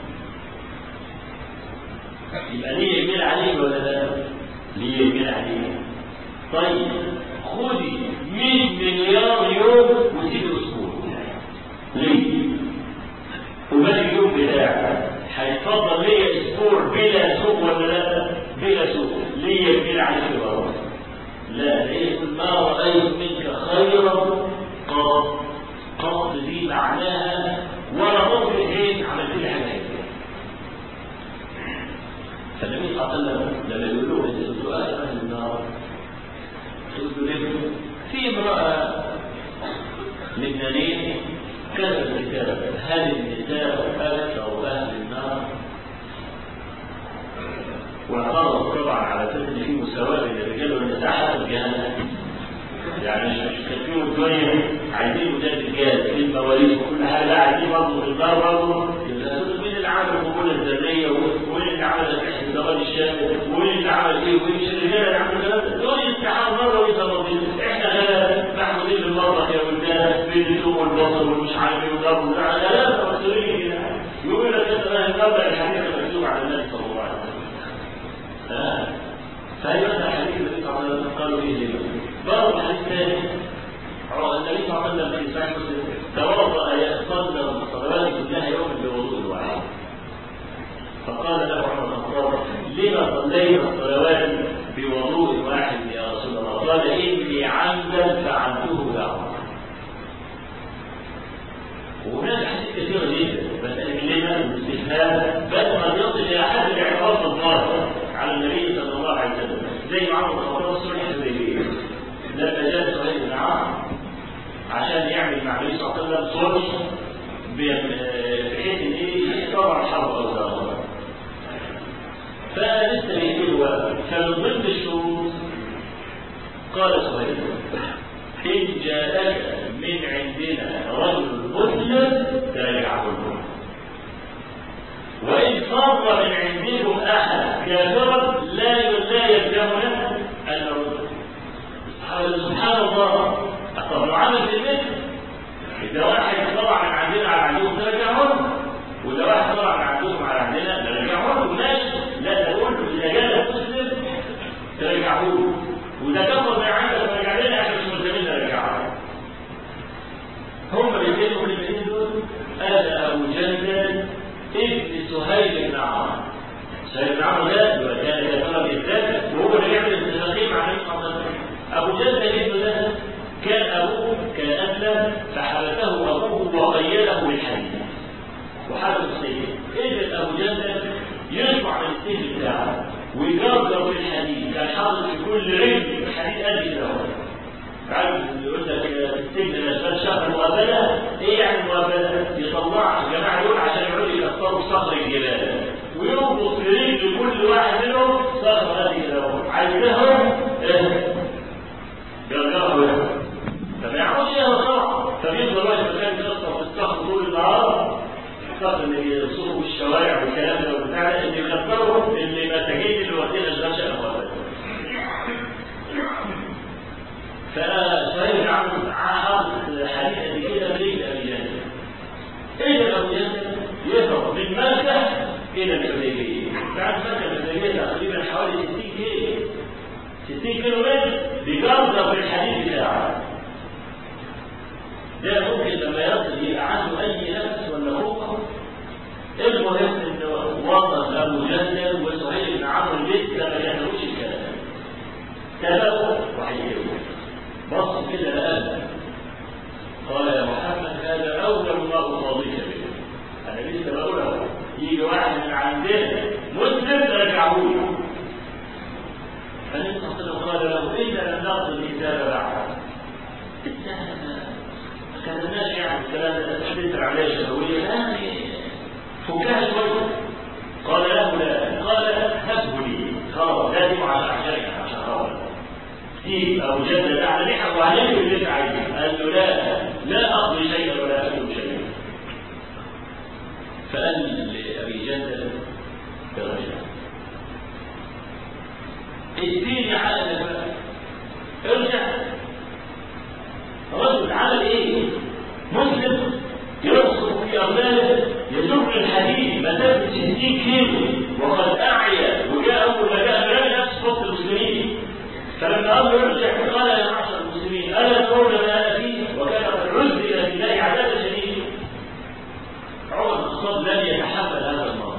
يبقى ليه يميل عليه ولا لا؟ ليه يميل عليه؟ طيب خدي 100 مليار يوم وسيبي اسبوع. ليه؟ وباقي اليوم بتاعك هيتفضل ليا اسبوع بلا سوق ولا لا؟ بلا سوق، ليه يميل عليه برضه؟ لا ليه ما رأيت منك خيرا قط قط دي معناها ولا ممكن ايه عملت لي حاجه فالنبي صلى الله عليه وسلم لما يقول له ان سؤال اهل النار يقول له في امراه لبنانين كتب كتاب هل النساء اكثر اهل النار؟ واعترض طبعا على اساس ان في مساواه بين الرجال والنساء حسب جهنم يعني مش مش كاتبين شويه عايزين ولاد الرجال في المواليد وكل حاجه لا عايزين برضه في النار برضه مين اللي عمل القبول الذريه ومين اللي عمل الزواج الشامل ومين اللي عمل ايه ومين مش الرجال اللي عملوا كده دول امتحان مره ويتمضي احنا غلا محمودين بالمطبخ يا ولدان بين الثوم والبصل والمش عارف ايه وضرب لا مكسورين كده يقول لك انت ما النبأ الحديث المكتوب على النبي صلى الله عليه وسلم ها فهي مثلا الحديث الذي صلى الله عليه وسلم قالوا ايه ليه برضه حديث ثاني النبي صلى الله عليه وسلم في صحيح مسلم توضأ يصلي الصلوات كلها يوم بوضوء واحد فقال له عمر الخطاب لما صليت الصلوات بوضوء واحد يا رسول الله قال اني عمدا فعلته يا عمر وهناك احاديث كثيره جدا مساله لما والاستثناء بل قد يصل الى حد الاعتراض الظاهر على النبي صلى الله عليه وسلم زي ما عمر الخطاب الصلح الحديبيه لما جاء سهيل بن عمرو عشان يعمل مع النبي صلى الله عليه وسلم صلح بحيث ان ايه يطلع الحرب او فلسه بيقول فمن ضمن الشروط قال سهيل إن جاءك من عندنا رجل مسلم تابعه وإن فر من عندكم أحد كافرا لا لا يلزمنا أن نرد سبحان الله طب عمل في المثل إذا واحد طلع من عندنا على عندهم ترجعون وإذا واحد طلع من عندهم على عندنا نرجعون ماشي لا تقول إذا جاء مسلم ترجعوه وإذا كفر من عندك ترجع لنا عشان مش ملزمين نرجعه هم بيتكلموا في الاثنين دول أنا أبو جندل ابن سهيل بن عمرو سهيل بن عمرو ده كان يتفرج بالذات وهو اللي يعمل الاتفاقيه مع النبي صلى الله عليه وسلم ابو جندل ابنه ده كان ابوه كان اسلم فحبسه ابوه وقيده بالحديد وحبس السيف اذا ابو جندل يرفع من السيف بتاعه ويجرجر بالحديد كان حاطط في كل رجل الحديد قد كده عارف يقول لك السجن نشغل شهر مقابله ايه يعني مقابله؟ يطلع الجماعه دول عشان يقعدوا يكسروا صخر الجبال ويربط في رجل كل واحد منهم صخر هذه كده عايزهم جرجره فما يعرفش ايه طبعا فبيفضل واحد مكان يكسر في الصخر طول النهار الصخر اللي بيصوروا في الشوارع والكلام ده وبتاع اللي يكسروا اللي مساجين اللي واخدين الغشاء مقابله فسهيل عمرو حافظ حديث قد كده برجل ابي جهل اذا ابو جهل يهرب من مكه الى الحديبيه بعد مكه الحديبيه تقريبا حوالي 60 كيلو 60 كيلو متر بجرده في الحديد بتاعه ده ممكن لما يصل يبقى عنده اي نفس ولا قوه المهم انه وصل ابو جهل وسهيل بن عمرو البيت لما يعملوش الكلام تبعوا وحيدوا بص كده لقى قال يا محمد هذا اول ما اصاديك به انا لسه بقول يجي واحد من عندنا مسلم رجعوه له فالنبي صلى الله عليه وسلم قال له انا لم نقضي الكتاب بعد ما كلمناش يعني الكلام ده تحدث عليه شهويه يعني فكها شويه قال له لا قال هبه لي خلاص لازم عشان عشان عشان خلاص في ابو جهل ده على ريحه وعليه اللي انت عايزه قال له لا لا اقضي شيئا ولا اكل شيئا فقال لابي جهل يا رجل اديني عقلك بقى ارجع رجل عمل ايه؟ مسلم يرصد في اغلاله يزور الحديد مسافه 60 كيلو وقد اعيا وجاء اول ما جاء رمي نفسه وسط المسلمين فلما قال له ارجع قال يا معشر المسلمين الا ترون ما انا فيه وكان قد عزل الى الله عذاب شديد عمر بن الخطاب لم يتحمل هذا المرض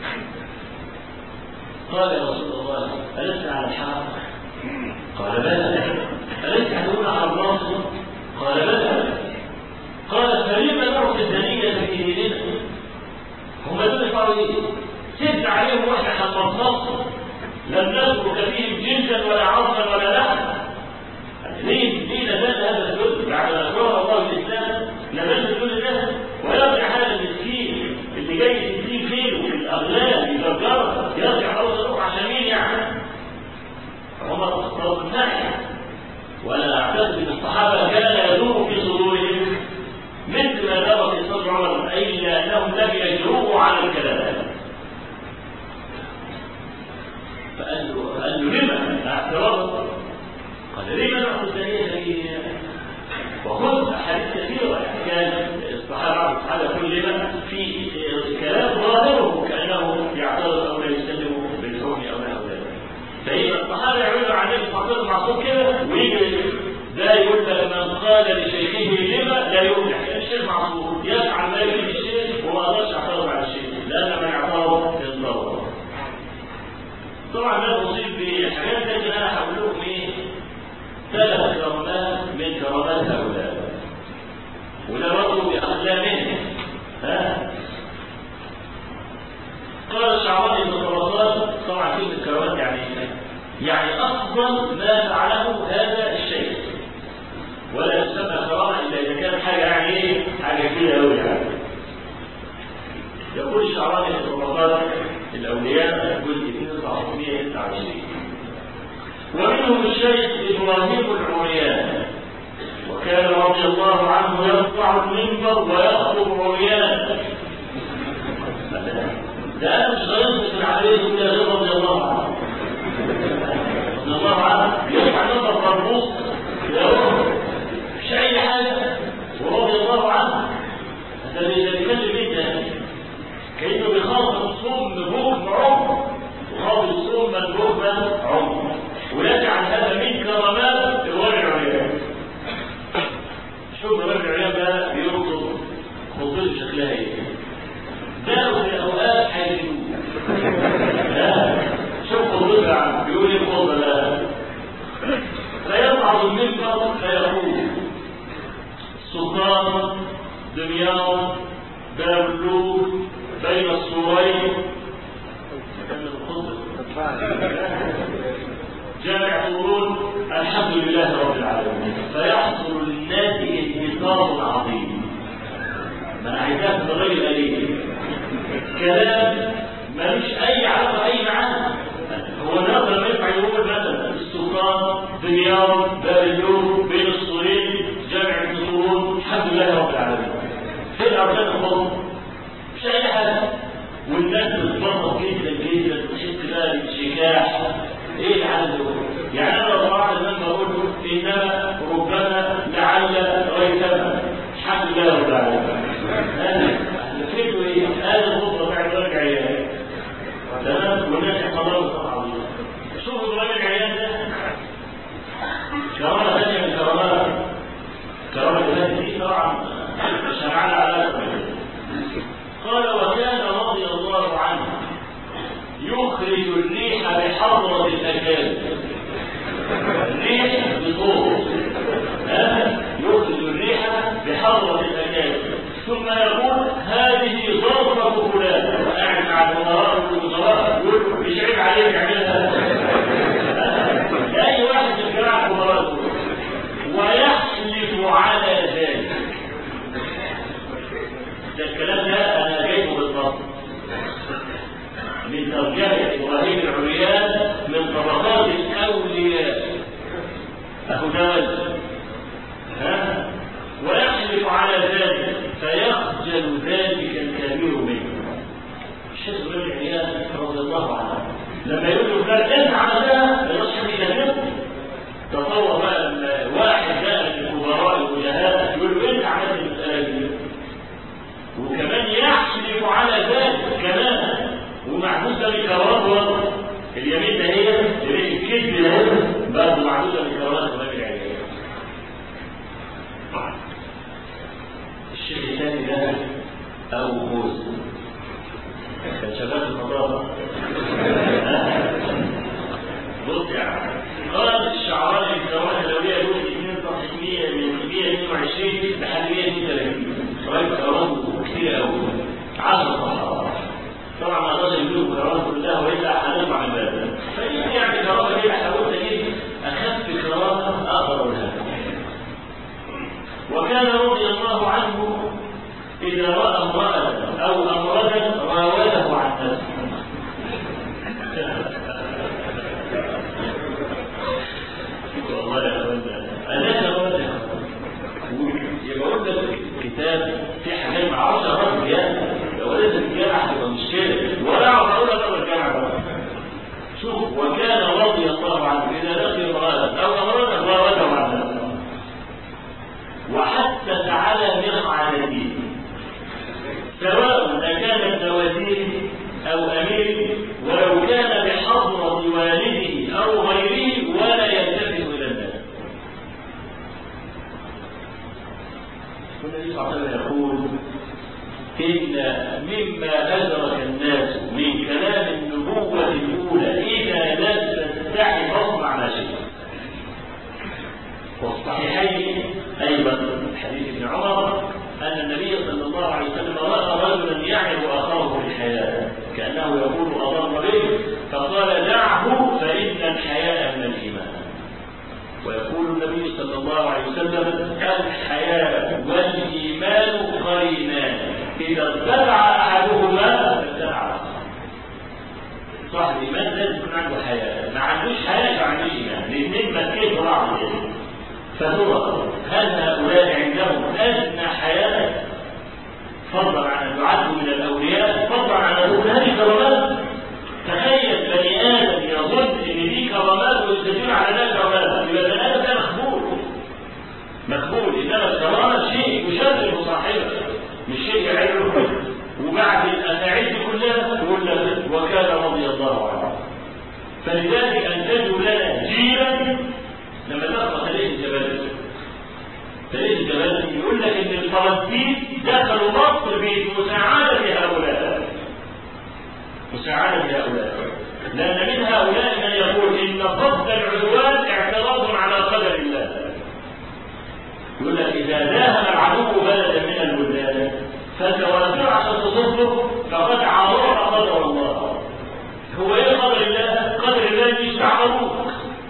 قال يا رسول الله ألست على الحق؟ قال بلى ألست تدعون على الباطل؟ قال بلى قال فلما نعطي الدنية في ديننا؟ هم دول يفعلوا ايه؟ سد عليهم واحنا حمصناهم لم نترك فيهم جلدا ولا عظما ولا لحما ليه ليه نزل هذا الجزء بعد ما اكرم الله الاسلام نزل الجزء ده ويرجع هذا المسكين اللي جاي 60 كيلو في الاغلال يفجرها يرجع خلاص يروح عشان مين يعني؟ عمر بن الخطاب الناحيه وانا اعتقد ان الصحابه كان يدور في صدورهم مثل ما دار في صدر عمر الا انهم لم يجرؤوا على الكلام فقال له قال له لما اعتراض قال لما نعطي الدنيا وخذ احاديث كثيره يعني كان الصحابه الصحابه كلما في كلام ظاهره كانه يعترض او لا يسلم بالحكم او نحو ذلك فإذا الصحابه يعملوا عن النبي صلى الله عليه وسلم معصوم كده ويجي ده يقول لك من قال لشيخه لما لا يفلح يعني الشيخ معصوم يفعل ما يريد الشيخ وما قدرش يعترض على الشيخ لان من اعترض يضرب طبعا ده مصيب بحاجات زي انا هقول لكم ايه ثلاث كرامات من كرامات هؤلاء وده برضه باقلامهم ها قال الشعراني بن طرطان طبعا كلمه كرامات يعني يعني افضل ما فعله هذا الشيء ولا يسمى كرامه الا اذا كانت حاجه يعني ايه حاجه كده قوي يعني يقول الشعراني في طبقات الاولياء جزء 2 ومنهم الشيخ ابراهيم العريان وكان رضي الله عنه يرفع المنبر ويخطب عريان ده انا مش غيرت في العمليه دي غير رضي الله عنه رضي الله عنه يرفع نظر مربوط يقول مش اي حاجه ورضي الله عنه هذا اللي بيتكلم انت كانه بيخاطب صم بكم عمر وخاطب صم بكم عمر ويجعل هذا من كرامات الوالد العليا شوف الوالد العليا ده بيخطب خطوط شكلها ايه ده في اوقات حيث لا شوف خطوط يا عم بيقول ايه خطوط لا فيصعد المنبر فيقول سلطان دمياط باب اللوك بين السورين جامع طولون الحمد لله رب العالمين فيحصل للناس انتصار عظيم من عايزاه بغير قليل كلام ملوش اي علاقه اي معنى هو النهارده لما ينفع يقول مثلا السلطان دمياط باب اللوك بين السورين جامع طولون الحمد لله رب العالمين فين اركان الخطب مش اي حاجه والناس بتتبسط جدا جدا تحس بقى بالشكاح ايه العدد ده؟ يعني انا لو طلعت لما اقول انما ربما لعل ريثما الحمد لله رب العالمين هذا فكره ايه؟ هذا الخطبه بعد ذلك عيال تمام والناس يحضروا طبعا شوفوا الراجل العيال ده كرامه ثانيه من كرامات كرامه الناس دي طبعا شرعنا على قال وكان رضي الله عنه يخرج الريح بحضرة الأكاد الريح بصوت يخرج الريح بحضرة الأكاد ثم يقول هذه ظرفة فلان قاعد مع الوزراء والوزراء يقول مش عيب عليك يعملها أي واحد من جماعة الوزراء ويحلف على ذلك ده الكلام ده انا جايبه بالضبط من ترجمه ابراهيم العريان من طبقات الاولياء اهو ده ها ويحلف على ذلك فيخجل ذلك الكبير منه الشيخ ابراهيم العريان رضي الله عنه لما يقول له فلان انت عملتها ما يقولش حد يكلمه تصور بقى واحد بقى من الكبراء الوجهاء يقول له انت عملت المساله دي وكمان يحلف على ذلك كمان ومعدودة بكرامة اليمين ده هي الكذب ده برضه معدودة بكرامة امام العلم الشيخ الثاني ده أبو بوز كان شغال في الفضاء بص يا عم قال الشعراء الكرامة الأولية دول 2 صفحة 100 من 122 لحد 132 راجل كرامته كتير قوي 10 صفحات طبعا ما اقدرش يجيب كرامته كلها والا هنطلع من الباب فايه يعني كرامه كده حاولت اجيب اخف كرامه اقدر اقولها وكان رضي الله عنه اذا راى امراه او امردا راوده عن نفسه والله يا اخوانا انا اقول يبقى قلنا الكتاب في حاجات ما اعرفش اقراها زياده لو قلت الجامعه هتبقى مشكله ولا اعرف اقول لك الجامعه شوف وكان رضي الله عنه اذا لقي امراه او امراه راوده عن نفسه وحث على مرعى سواء اكانت موازين او امير ولو كان بحضره والده او غيره ولا يلتفت الى الناس والنبي صلى الله عليه وسلم يقول إن مما أدرك الناس من كلام النبوة الأولى إذا لم تستحي فاصنع ما شئت. والصحيحين أيضا حديث ابن عمر أن النبي صلى الله عليه وسلم رأى رجلا يعرف أخاه في الحياة كأنه يقول أضر به فقال دعه فإن الحياة من الإيمان. ويقول النبي صلى الله عليه وسلم الحياة والإيمان قرينان إذا ارتفع أحدهما ارتفع صاحب الإيمان لازم يكون عنده حياة ما عندوش حياة ما عندوش إيمان الاثنين مكين في بعض فترى هل هؤلاء عندهم أدنى حياة فضلا عن أن يعدوا من الأولياء فضلا عن أن هذه كرامات ويستدل على ذلك او لا يبقى البني ادم ده مقبول مقبول انما الكرامه شيء يشرف صاحبه مش شيء يعيبه وبعد الافاعيل دي كلها يقول لك وكان رضي الله عنه فلذلك انتجوا لنا جيلا لما تقرا تاريخ الجبل تاريخ الجبل يقول لك ان الفلسطين دخلوا مصر بمساعده هؤلاء مساعده هؤلاء لان من هؤلاء من يقول ان فضل العدوان اعتراض على قدر الله يقول لك اذا داهم العدو بلدا من البلدان فتوافر عشان تصده فقد عارض قدر الله هو ايه قدر الله؟ قدر الله ان يستعمروك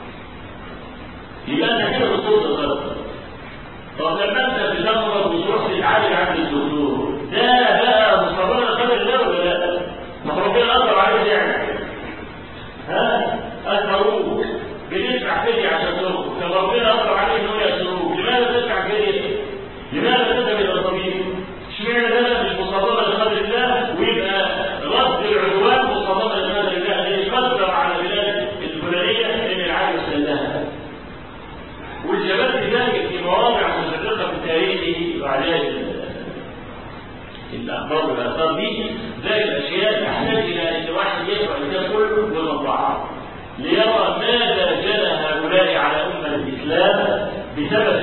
يبقى انت كده بتصد القدر طب لما انت بتمرض وتروح تتعالج عند الدكتور ده بقى مستمر قدر الله ولا لا؟ ما هو ربنا قدر عليه يعني ها؟ اثروك بتدفع فدية عشان تروح طب ربنا قدر عليه ان هو يسروك لماذا تدفع فدية؟ لماذا تذهب الى الطبيب؟ اشمعنى ده مش مصادمه لقدر الله ويبقى رد العدوان مصادمه لقدر الله اللي يقدر على بلاد الفلانيه ان العالم سلها والجبال ذلك في مواضع متفرقه في تاريخه وعليها الاخبار والاثار دي ذلك الاشياء تحتاج الى ان واحد يقرا الكتاب كله ويطبعه ليرى ماذا جنى هؤلاء على امه الاسلام بسبب